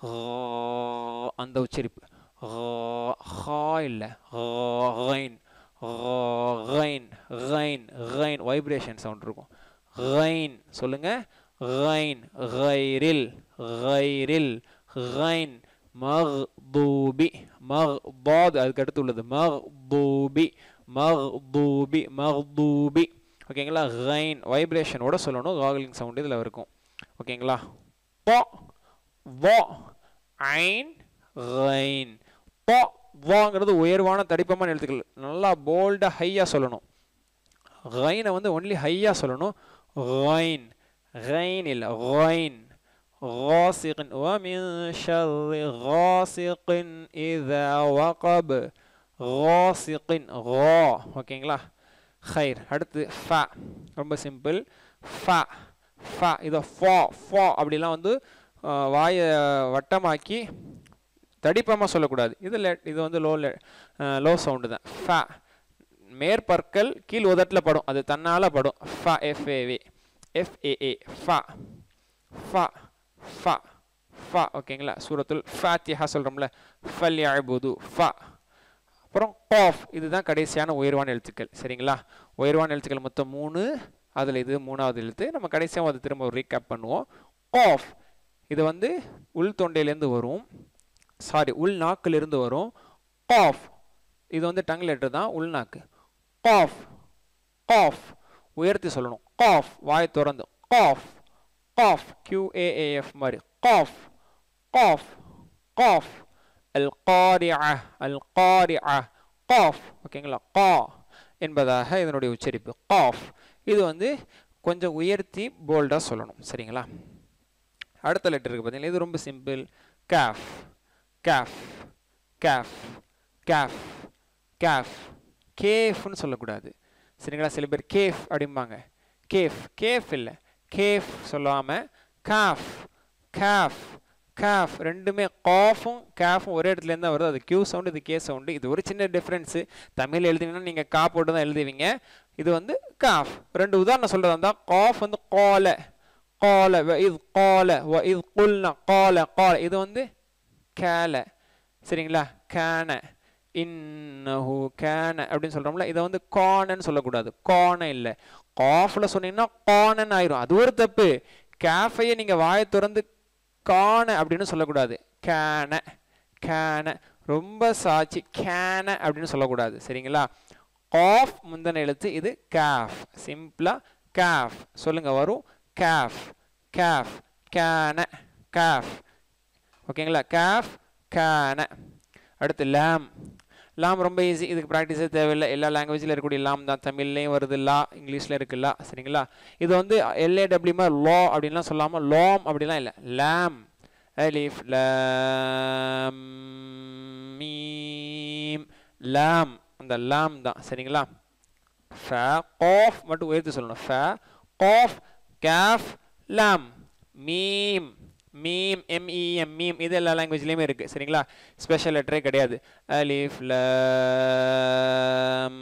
அந்த உச்சரிப்பு ஹா இல்லை ஹைன் ரைன் ரைன் ரைன் வைப்ரேஷன் சவுண்ட் இருக்கும் ரைன் சொல்லுங்க ரைன் ரைரில் ரைரில் ரைன் மக்தூபி மக்தாத் அதுக்கு அடுத்து உள்ளது மக்தூபி மக்தூபி மக்தூபி ஓகேங்களா ரைன் வைப்ரேஷனோட சொல்லணும் காகலிங் சவுண்ட் இதில் இருக்கும் ஓகேங்களா போ வா ஐன் ரைன் போ வாங்கிறது உயர்வான தடிப்பமான எழுத்துக்கள் நல்லா போல்டாக ஹையாக சொல்லணும் ரைனை வந்து ஒன்லி ஹையாக சொல்லணும் ரைன் ரைன் இல்லை ரைன் غاسق ومن شر غاسق إذا وقب غاسق غا ஓகேங்களா خير அடுத்து ஃபா ரொம்ப சிம்பிள் ஃபா ஃபா இதை ஃபா ஃபா அப்படிலாம் வந்து வாயை வட்டமாக்கி தடிப்பமாக சொல்லக்கூடாது இது லெ இது வந்து லோ லோ சவுண்டு தான் ஃபா மேற்பற்கள் கீழ் உதட்டில் படும் அது தன்னால் படும் ஃபா எஃப்ஏவி எஃப்ஏஏ ஃபா ஃபா ஃபா ஃபா ஓகேங்களா சூரத்துல் ஃபாத்தியா சொல்கிறோம்ல ஃபல் யாபுது ஃபா அப்புறம் காஃப் இதுதான் கடைசியான உயர்வான எழுத்துக்கள் சரிங்களா உயர்வான எழுத்துக்கள் மொத்தம் மூணு அதில் இது மூணாவது எழுத்து நம்ம கடைசியாக அதை திரும்ப ஒரு ரீகேப் பண்ணுவோம் காஃப் இது வந்து உள் தொண்டையிலேருந்து வரும் சாரி உள் நாக்கிலிருந்து வரும் காஃப் இது வந்து டங் லெட்டர் தான் உள்நாக்கு காஃப் காஃப் உயர்த்தி சொல்லணும் காஃப் வாய் திறந்து காஃப் காஃப் கியூஏஏஎஃப் மாதிரி காஃப் காஃப் காஃப் அல் காரியா அல் காரியா காஃப் ஓகேங்களா கா என்பதாக இதனுடைய உச்சரிப்பு காஃப் இது வந்து கொஞ்சம் உயர்த்தி போல்டாக சொல்லணும் சரிங்களா அடுத்த லெட்டருக்கு பார்த்தீங்கன்னா இது ரொம்ப சிம்பிள் கேஃப் கேஃப் கேஃப் கேஃப் கேஃப் கேஃப்னு சொல்லக்கூடாது சரிங்களா சில பேர் கேஃப் அப்படிம்பாங்க கேஃப் கேஃப் இல்லை கேஃப் சொல்லாமல் காஃப் காஃப் காஃப் ரெண்டுமே காஃபும் கேஃபும் ஒரே இடத்துலேருந்து வருது அது கியூ சவுண்டு இது கே சவுண்டு இது ஒரு சின்ன டிஃப்ரென்ஸு தமிழ் எழுதிங்கன்னா நீங்கள் கா போட்டு தான் எழுதுவீங்க இது வந்து காஃப் ரெண்டு உதாரணம் சொல்கிறதா இருந்தால் காஃப் வந்து கால கால இது கால இது குல்னா கால கால இது வந்து கேல சரிங்களா கேன இன்னஹு கேன அப்படின்னு சொல்கிறோம்ல இதை வந்து கானன்னு சொல்லக்கூடாது கான இல்லை காஃபில் சொன்னீங்கன்னா கானன் ஆயிரும் அது ஒரு தப்பு கேஃபையை நீங்கள் வாயை திறந்து காண அப்படின்னு சொல்லக்கூடாது கேன கேன ரொம்ப சாட்சி கேன அப்படின்னு சொல்லக்கூடாது சரிங்களா காஃப் முந்தின எழுத்து இது கேஃப் சிம்பிளாக கேஃப் சொல்லுங்க வரும் கேஃப் கேஃப் கேன கேஃப் ஓகேங்களா கேஃப் கேன அடுத்து லேம் லாம் ரொம்ப ஈஸி இதுக்கு ப்ராக்டிஸே தேவையில்லை எல்லா லாங்குவேஜில் இருக்கக்கூடிய லாம் தான் தமிழ்லேயும் வருது லா இங்கிலீஷில் இருக்கு லா சரிங்களா இது வந்து எல்ஏடபிள்யூ மாதிரி லோ அப்படின்லாம் சொல்லாமல் லோம் அப்படிலாம் இல்லை லேம் அலிஃப் லாம் மீம் லாம் அந்த லாம் தான் சரிங்களா ஃப காஃப் மட்டும் உயர்த்தி சொல்லணும் ஃப காஃப் கேஃப் லாம் மீம் மீம் எம்இஎம் மீம் இது எல்லா லாங்குவேஜ்லேயுமே இருக்குது சரிங்களா ஸ்பெஷல் லெட்டரே கிடையாது அலிஃப் லம்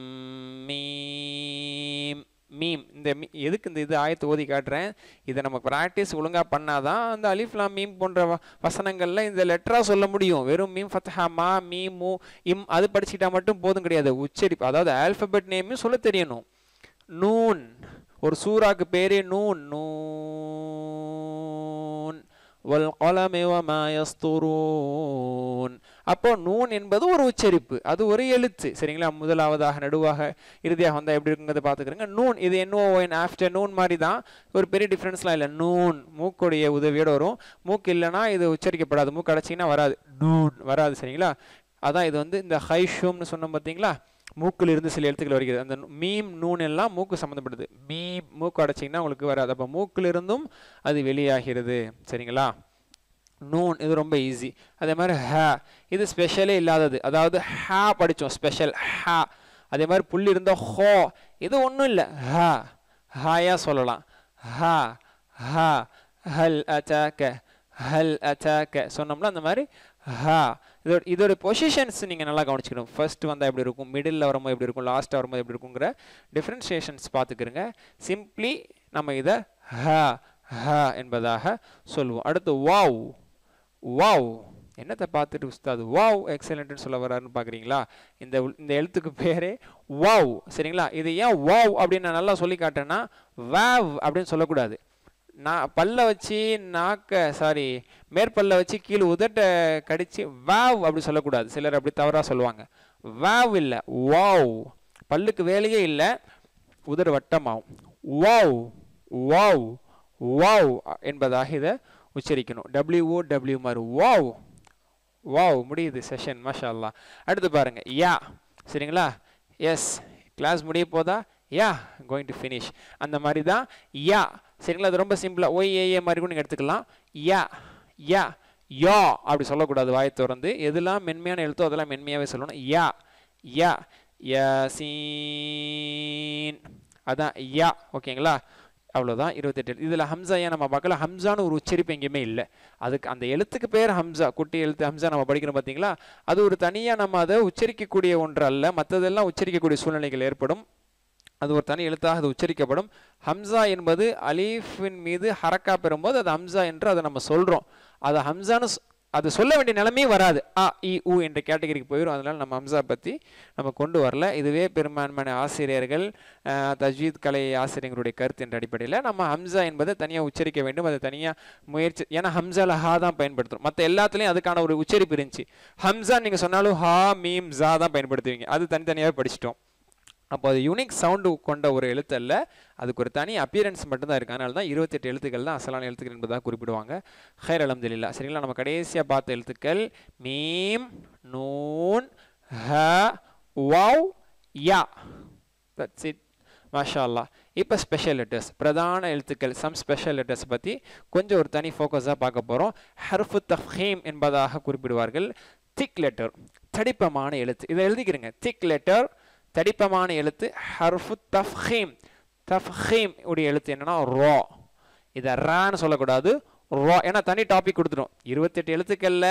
மீம் மீம் இந்த மீ எதுக்கு இந்த இது ஆயத்து ஓதி காட்டுறேன் இதை நம்ம ப்ராக்டிஸ் ஒழுங்காக பண்ணாதான் அந்த அலிஃப்லாம் மீம் போன்ற வ வசனங்களில் இந்த லெட்டராக சொல்ல முடியும் வெறும் மீம் ஃபத்ஹா மா மீம் மூ இம் அது படிச்சுட்டா மட்டும் போதும் கிடையாது உச்சரிப்பு அதாவது ஆல்ஃபபெட் நேமையும் சொல்ல தெரியணும் நூன் ஒரு சூறாக்கு பேரே நூன் நூன் வல்கலம வமா யஸ்துரூன் அப்போ நூன் என்பது ஒரு உச்சரிப்பு அது ஒரு எழுத்து சரிங்களா முதலாவதாக நடுவாக இறுதியாக வந்தால் எப்படி இருக்குங்கிறத பார்த்துக்கிறேங்க நூன் இது என்ஓஎன் ஆஃப்டர் நூன் மாதிரி தான் ஒரு பெரிய டிஃப்ரென்ஸ்லாம் இல்லை நூன் மூக்குடைய உதவியோடு வரும் மூக்கு இல்லைன்னா இது உச்சரிக்கப்படாது மூக்கு அடைச்சிங்கன்னா வராது நூன் வராது சரிங்களா அதான் இது வந்து இந்த ஹைஷூம்னு சொன்னோம் பார்த்தீங்களா மூக்கில் இருந்து சில எழுத்துக்கள் வருகிறது அந்த மீம் நூன் எல்லாம் மூக்கு சம்மந்தப்படுது மீம் மூக்கு அடைச்சிங்கன்னா உங்களுக்கு வராது அப்போ மூக்கிலிருந்தும் அது வெளியாகிறது சரிங்களா நூன் இது ரொம்ப ஈஸி அதே மாதிரி ஹே இது ஸ்பெஷலே இல்லாதது அதாவது ஹே படித்தோம் ஸ்பெஷல் ஹே அதே மாதிரி புள்ளி இருந்தால் ஹோ இது ஒன்றும் இல்லை ஹ ஹாயா சொல்லலாம் ஹ ஹா ஹல் அட்டாக்க ஹல் அட்டாக்க சொன்னோம்னா அந்த மாதிரி ஹா இதோட இதோட பொசிஷன்ஸ் நீங்கள் நல்லா கவனிச்சுக்கணும் ஃபர்ஸ்ட் வந்தால் எப்படி இருக்கும் மிடில் வரும்போது எப்படி இருக்கும் லாஸ்ட்டாக வரும்போது எப்படி இருக்குங்கிற டிஃப்ரென்ஷியேஷன்ஸ் பார்த்துக்கிறங்க சிம்ப்ளி நம்ம இதை ஹ ஹ என்பதாக சொல்லுவோம் அடுத்து வாவ் வாவ் என்னத்தை பார்த்துட்டு உஸ்தாது வாவ் எக்ஸலண்ட்னு சொல்ல வர்றாருன்னு பார்க்குறீங்களா இந்த உள்- இந்த எழுத்துக்கு பேரே வாவ் சரிங்களா இது ஏன் வாவ் அப்படின்னு நான் நல்லா சொல்லி காட்டுறேன்னா வாவ் அப்படின்னு சொல்லக்கூடாது நான் பல்ல வச்சு நாக்க சாரி மேற்பல்ல வச்சு கீழே உதட்ட கடிச்சு வாவ் அப்படி சொல்லக்கூடாது சிலர் அப்படி தவறாக சொல்லுவாங்க வாவ் இல்லை வாவ் பல்லுக்கு வேலையே இல்லை உதடு வட்டமாகும் வாவ் வாவ் வாவ் என்பதாக இதை உச்சரிக்கணும் டபிள்யூஓ டபிள்யூ மாதிரி வாவ் வாவ் முடியுது செஷன் மாஷா அல்லாஹ் அடுத்து பாருங்க யா சரிங்களா எஸ் கிளாஸ் முடிய போதா யா கோயிங் டு ஃபினிஷ் அந்த மாதிரி தான் யா சரிங்களா அது ரொம்ப சிம்பிளாக ஒய் ஏஏ மாதிரி கூட நீங்கள் எடுத்துக்கலாம் யா யா யா அப்படி சொல்லக்கூடாது வாயை திறந்து எதெல்லாம் மென்மையான எழுத்தோ அதெல்லாம் மென்மையாகவே சொல்லணும் யா யா யாசீன் அதான் யா ஓகேங்களா அவ்வளோதான் இருபத்தெட்டு இதில் ஹம்சா ஏன் நம்ம பார்க்கல ஹம்சான்னு ஒரு உச்சரிப்பு எங்கேயுமே இல்லை அதுக்கு அந்த எழுத்துக்கு பேர் ஹம்சா குட்டி எழுத்து ஹம்சா நம்ம படிக்கிறோம் பார்த்தீங்களா அது ஒரு தனியாக நம்ம அதை உச்சரிக்கக்கூடிய ஒன்று அல்ல மற்றதெல்லாம் உச்சரிக்கக்கூடிய சூழ்நிலைகள் ஏற்படும் அது ஒரு தனி எழுத்தாக அது உச்சரிக்கப்படும் ஹம்சா என்பது அலீஃபின் மீது ஹரக்கா பெறும்போது அது ஹம்சா என்று அதை நம்ம சொல்கிறோம் அது ஹம்சான்னு சொ- அது சொல்ல வேண்டிய நிலைமையே வராது அ இ உ என்ற கேட்டகரிக்கு போயிடும் அதனால் நம்ம ஹம்சா பற்றி நம்ம கொண்டு வரல இதுவே பெரும்பான்மையான ஆசிரியர்கள் அஹ், தஜ்வீத் கலை ஆசிரியர்களுடைய கருத்து என்ற அடிப்படையில் நம்ம ஹம்சா என்பதை தனியாக உச்சரிக்க வேண்டும் அதை தனியாக முயற்சி ஏன்னா ஹம்சால ஹா தான் பயன்படுத்துகிறோம் மற்ற எல்லாத்துலேயும் அதுக்கான ஒரு உச்சரிப்பு இருந்துச்சு ஹம்சா நீங்கள் சொன்னாலும் ஹா மீம் ஜா தான் பயன்படுத்துவீங்க அது தனித்தனியாகவே படிச்சிட்டோம் அப்போ அது யூனிக் சவுண்டு கொண்ட ஒரு எழுத்து அல்ல அதுக்கு ஒரு தனி அப்பியரன்ஸ் மட்டும்தான் இருக்குது அதனால தான் இருபத்தெட்டு எழுத்துக்கள் தான் அசலான எழுத்துக்கள் என்பதாக குறிப்பிடுவாங்க ஹைர் அலமதுல்லா சரிங்களா நம்ம கடைசியாக பார்த்த எழுத்துக்கள் மீம் நூன் ஹ வவ் யா தட்ஸ் இட் மாஷா அல்லாஹ் இப்போ ஸ்பெஷல் லெட்டர்ஸ் பிரதான எழுத்துக்கள் சம் ஸ்பெஷல் லெட்டர்ஸ் பற்றி கொஞ்சம் ஒரு தனி ஃபோக்கஸாக பார்க்க போகிறோம் ஹர்ஃபு தஃஹீம் என்பதாக குறிப்பிடுவார்கள் திக் லெட்டர் தடிப்பமான எழுத்து இதை எழுதிக்கிறங்க திக் லெட்டர் தடிப்பமான எழுத்து ஹர்ஃபு தஃஹீம் தஃஹீம் உடைய எழுத்து என்னன்னா ரோ இதை ரான்னு சொல்லக்கூடாது ரோ ஏன்னா தனி டாபிக் கொடுத்துரும் இருபத்தெட்டு எழுத்துக்களில்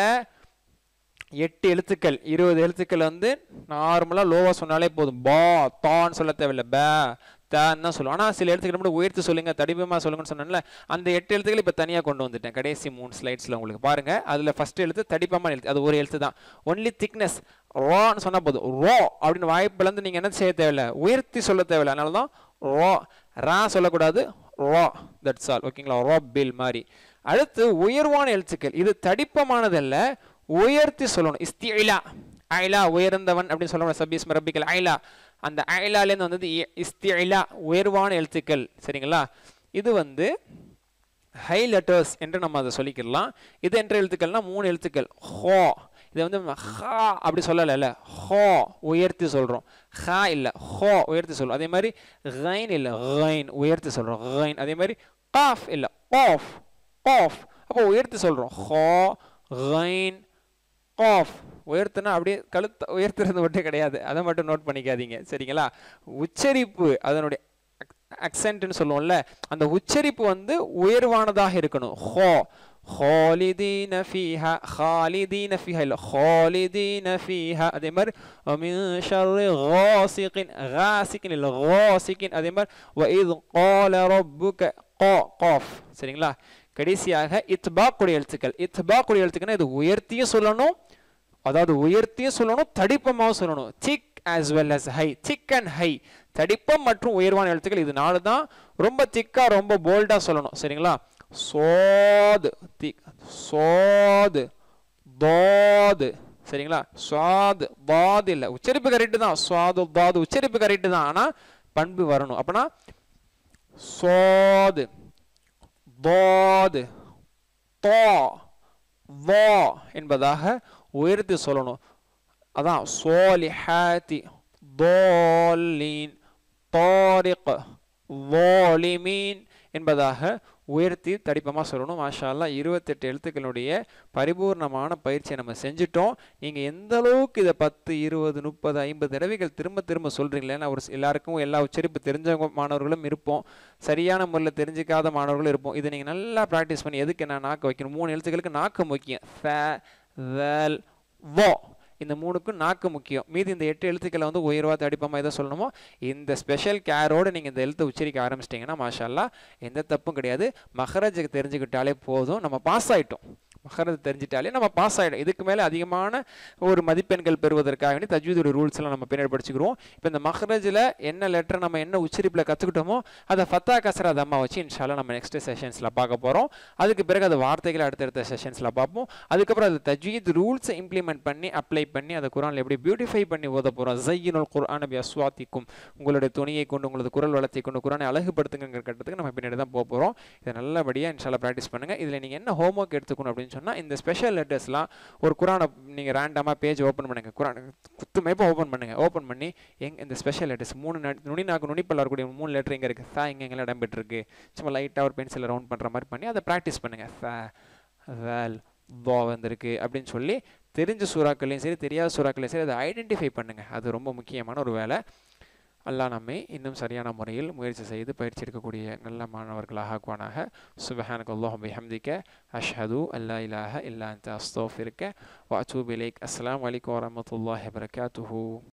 எட்டு எழுத்துக்கள் இருபது எழுத்துக்கள் வந்து நார்மலாக லோவாக சொன்னாலே போதும் பா தான்னு சொல்ல தேவையில்ல பே தான் தான் சொல்லுவோம் ஆனால் சில எழுத்துக்கள் மட்டும் உயர்த்து சொல்லுங்க தடிப்பமாக சொல்லுங்கன்னு சொன்னேன்ல அந்த எட்டு எழுத்துக்கள் இப்போ தனியாக கொண்டு வந்துட்டேன் கடைசி மூணு ஸ்லைட்ஸில் உங்களுக்கு பாருங்க அதில் ஃபர்ஸ்ட் எழுத்து தடிப்பமான எழுத்து அது ஒரு எழுத்து தான் ஒன்லி திக்னஸ் ரோன்னு சொன்னால் போதும் ரோ அப்படின்னு வாய்ப்பிலேருந்து நீங்கள் என்ன செய்ய தேவையில்ல உயர்த்தி சொல்ல தேவையில்ல அதனால தான் ரோ ரா சொல்லக்கூடாது ரோ தட்ஸ் ஆல் ஓகேங்களா ரோ பில் மாதிரி அடுத்து உயர்வான எழுத்துக்கள் இது தடிப்பமானதல்ல உயர்த்தி சொல்லணும் இஸ்திலா ஐலா உயர்ந்தவன் அப்படின்னு சொல்லணும் சபீஸ் ரப்பிக்கல் ஐலா அந்த ஐலாலேருந்து வந்தது இஸ்திலா உயர்வான எழுத்துக்கள் சரிங்களா இது வந்து ஹை லெட்டர்ஸ் என்று நம்ம அதை சொல்லிக்கலாம் இது என்ற எழுத்துக்கள்னா மூணு எழுத்துக்கள் ஹோ இதை வந்து நம்ம ஹா அப்படி சொல்லலைல்ல ஹோ உயர்த்தி சொல்கிறோம் ஹா இல்லை ஹோ உயர்த்தி சொல்கிறோம் அதே மாதிரி கைன் இல்லை கைன் உயர்த்தி சொல்கிறோம் கைன் அதே மாதிரி காஃப் இல்லை ஆஃப் ஆஃப் அப்போ உயர்த்தி சொல்கிறோம் ஹோ கைன் ஆஃப் உயர்த்துனா அப்படியே கழுத்தை உயர்த்துறது மட்டும் கிடையாது அதை மட்டும் நோட் பண்ணிக்காதீங்க சரிங்களா உச்சரிப்பு அதனுடைய அக்சென்ட்னு சொல்லுவோம்ல அந்த உச்சரிப்பு வந்து உயர்வானதாக இருக்கணும் ஹோ خالدين فيها خالدين فيها இல்ல خالدين فيها அதே மாதிரி ومن شر غاسق غاسق இல்ல غاسق அதே மாதிரி وإذ قال ربك قا قاف சரிங்களா கடைசியாக இத்பாக்குடைய எழுத்துக்கள் இத்பாக்குடைய எழுத்துக்கள்னா இது உயர்த்தியும் சொல்லணும் அதாவது உயர்த்தியும் சொல்லணும் தடிப்பமாகவும் சொல்லணும் thick as well as high thick and high தடிப்பம் மற்றும் உயர்வான எழுத்துக்கள் இது நாலு தான் ரொம்ப திக்காக ரொம்ப போல்டாக சொல்லணும் சரிங்களா சோது திக் சோது தோது சரிங்களா சுவாது பாது இல்லை உச்சரிப்பு கரெக்டு தான் சுவாது பாது உச்சரிப்பு கரெக்டு தான் ஆனால் பண்பு வரணும் அப்பனா சோது தோது தோ வா என்பதாக உயர்த்தி சொல்லணும் அதான் சோலிஹாத்தி தோலின் தாரிக் வாலிமீன் என்பதாக உயர்த்தி தடிப்பமாக சொல்லணும் மாஷா அல்லாஹ் இருபத்தெட்டு எழுத்துக்களுடைய பரிபூர்ணமான பயிற்சியை நம்ம செஞ்சுட்டோம் நீங்கள் எந்த அளவுக்கு இதை பத்து இருபது முப்பது ஐம்பது தடவைகள் திரும்ப திரும்ப சொல்கிறீங்களே நான் ஒரு சி- எல்லாருக்கும் எல்லா உச்சரிப்பு தெரிஞ்சவங்க மாணவர்களும் இருப்போம் சரியான முறையில் தெரிஞ்சிக்காத மாணவர்களும் இருப்போம் இதை நீங்கள் நல்லா ப்ராக்டிஸ் பண்ணி எதுக்கு நான் நாக்கு வைக்கணும் மூணு எழுத்துக்களுக்கு நாக்கு முக்கியம் ஃப வேல் வோ இந்த மூணுக்கும் நாக்கு முக்கியம் மீதி இந்த எட்டு எழுத்துக்களை வந்து உயர்வா தடிப்பமா எதை சொல்லணுமோ இந்த ஸ்பெஷல் கேரோடு நீங்கள் இந்த எழுத்தை உச்சரிக்க ஆரம்பிச்சிட்டிங்கன்னா மாஷா அல்லாஹ் எந்த தப்பும் கிடையாது மஹரஜுக்கு தெரிஞ்சுக்கிட்டாலே போதும் நம்ம பாஸ் ஆயிட்டோம் மஹரஜ் தெரிஞ்சிட்டாலே நம்ம பாஸ் ஆகிடும் இதுக்கு மேலே அதிகமான ஒரு மதிப்பெண்கள் பெறுவதற்காக வேண்டி தஜ்வீதுடைய ரூல்ஸ் எல்லாம் நம்ம பின்னாடி படிச்சுக்கிறோம் இப்போ இந்த மஹரஜில் என்ன லெட்டர் நம்ம என்ன உச்சரிப்பில் கற்றுக்கிட்டோமோ அதை ஃபத்தா கசரா தம்மா வச்சு இன்ஷால்லா நம்ம நெக்ஸ்ட் செஷன்ஸில் பார்க்க போகிறோம் அதுக்கு பிறகு அது வார்த்தைகளை அடுத்தடுத்த செஷன்ஸில் பார்ப்போம் அதுக்கப்புறம் அது தஜ்வீத் ரூல்ஸை இம்ப்ளிமெண்ட் பண்ணி அப்ளை பண்ணி அதை குரானில் எப்படி பியூட்டிஃபை பண்ணி ஓத போகிறோம் ஜையினுல் குர்ஆன் பி அஸ்வாத்திக்கும் உங்களுடைய துணியை கொண்டு உங்களது குரல் வளத்தை கொண்டு குரானை அழகுபடுத்துங்கிற கட்டத்துக்கு நம்ம பின்னாடி தான் போக போகிறோம் இதை நல்லபடியாக இன்ஷால்லா ப்ராக்டிஸ் பண்ணுங்கள் இதில் நீங்கள் என்ன ஹோம்ஒர்க் எடுத்துக்கணும் அப்படின்னு சொன்னால் இந்த ஸ்பெஷல் லெட்டர்ஸ்லாம் ஒரு குரானை நீங்கள் ரேண்டமாக பேஜ் ஓப்பன் பண்ணுங்க குரான் குத்துமைப்போ ஓப்பன் பண்ணுங்கள் ஓப்பன் பண்ணி எங் இந்த ஸ்பெஷல் லெட்டர்ஸ் மூணு ந- நுனி நாக்கு நுனிப்பல்ல இருக்கக்கூடிய மூணு லெட்டர் எங்கே இருக்குது ஃபே எங்கே எங்கெல்லாம் இடம் பெற்றிருக்கு சும்மா லைட்டாக ஒரு பென்சிலை ரவுண்ட் பண்ணுற மாதிரி பண்ணி அதை ப்ராக்டிஸ் பண்ணுங்கள் ஃபே வேல் வா வந்திருக்கு அப்படின்னு சொல்லி தெரிஞ்ச சூறாக்கள்லையும் சரி தெரியாத சூறாக்கள்லையும் சரி அதை ஐடென்டிஃபை பண்ணுங்கள் அது ரொம்ப முக்கியமான ஒரு வேலை அல்லாஹ் நம்மை இன்னும் சரியான முறையில் முயற்சி செய்து பயிற்சி எடுக்கக்கூடிய நல்ல மாணவர்களாக ஆக்குவானாக சுபஹானக் அல்லாஹ் பிஹம்திக்க அஷ்ஹது அல்லா இலாஹ இல்லா அந்த அஸ்தோஃபிருக்க வ அத்தூபு இலைக் அஸ்ஸலாமு அலைக்கும் வரமத்துல்லாஹி வபரகாத்துஹு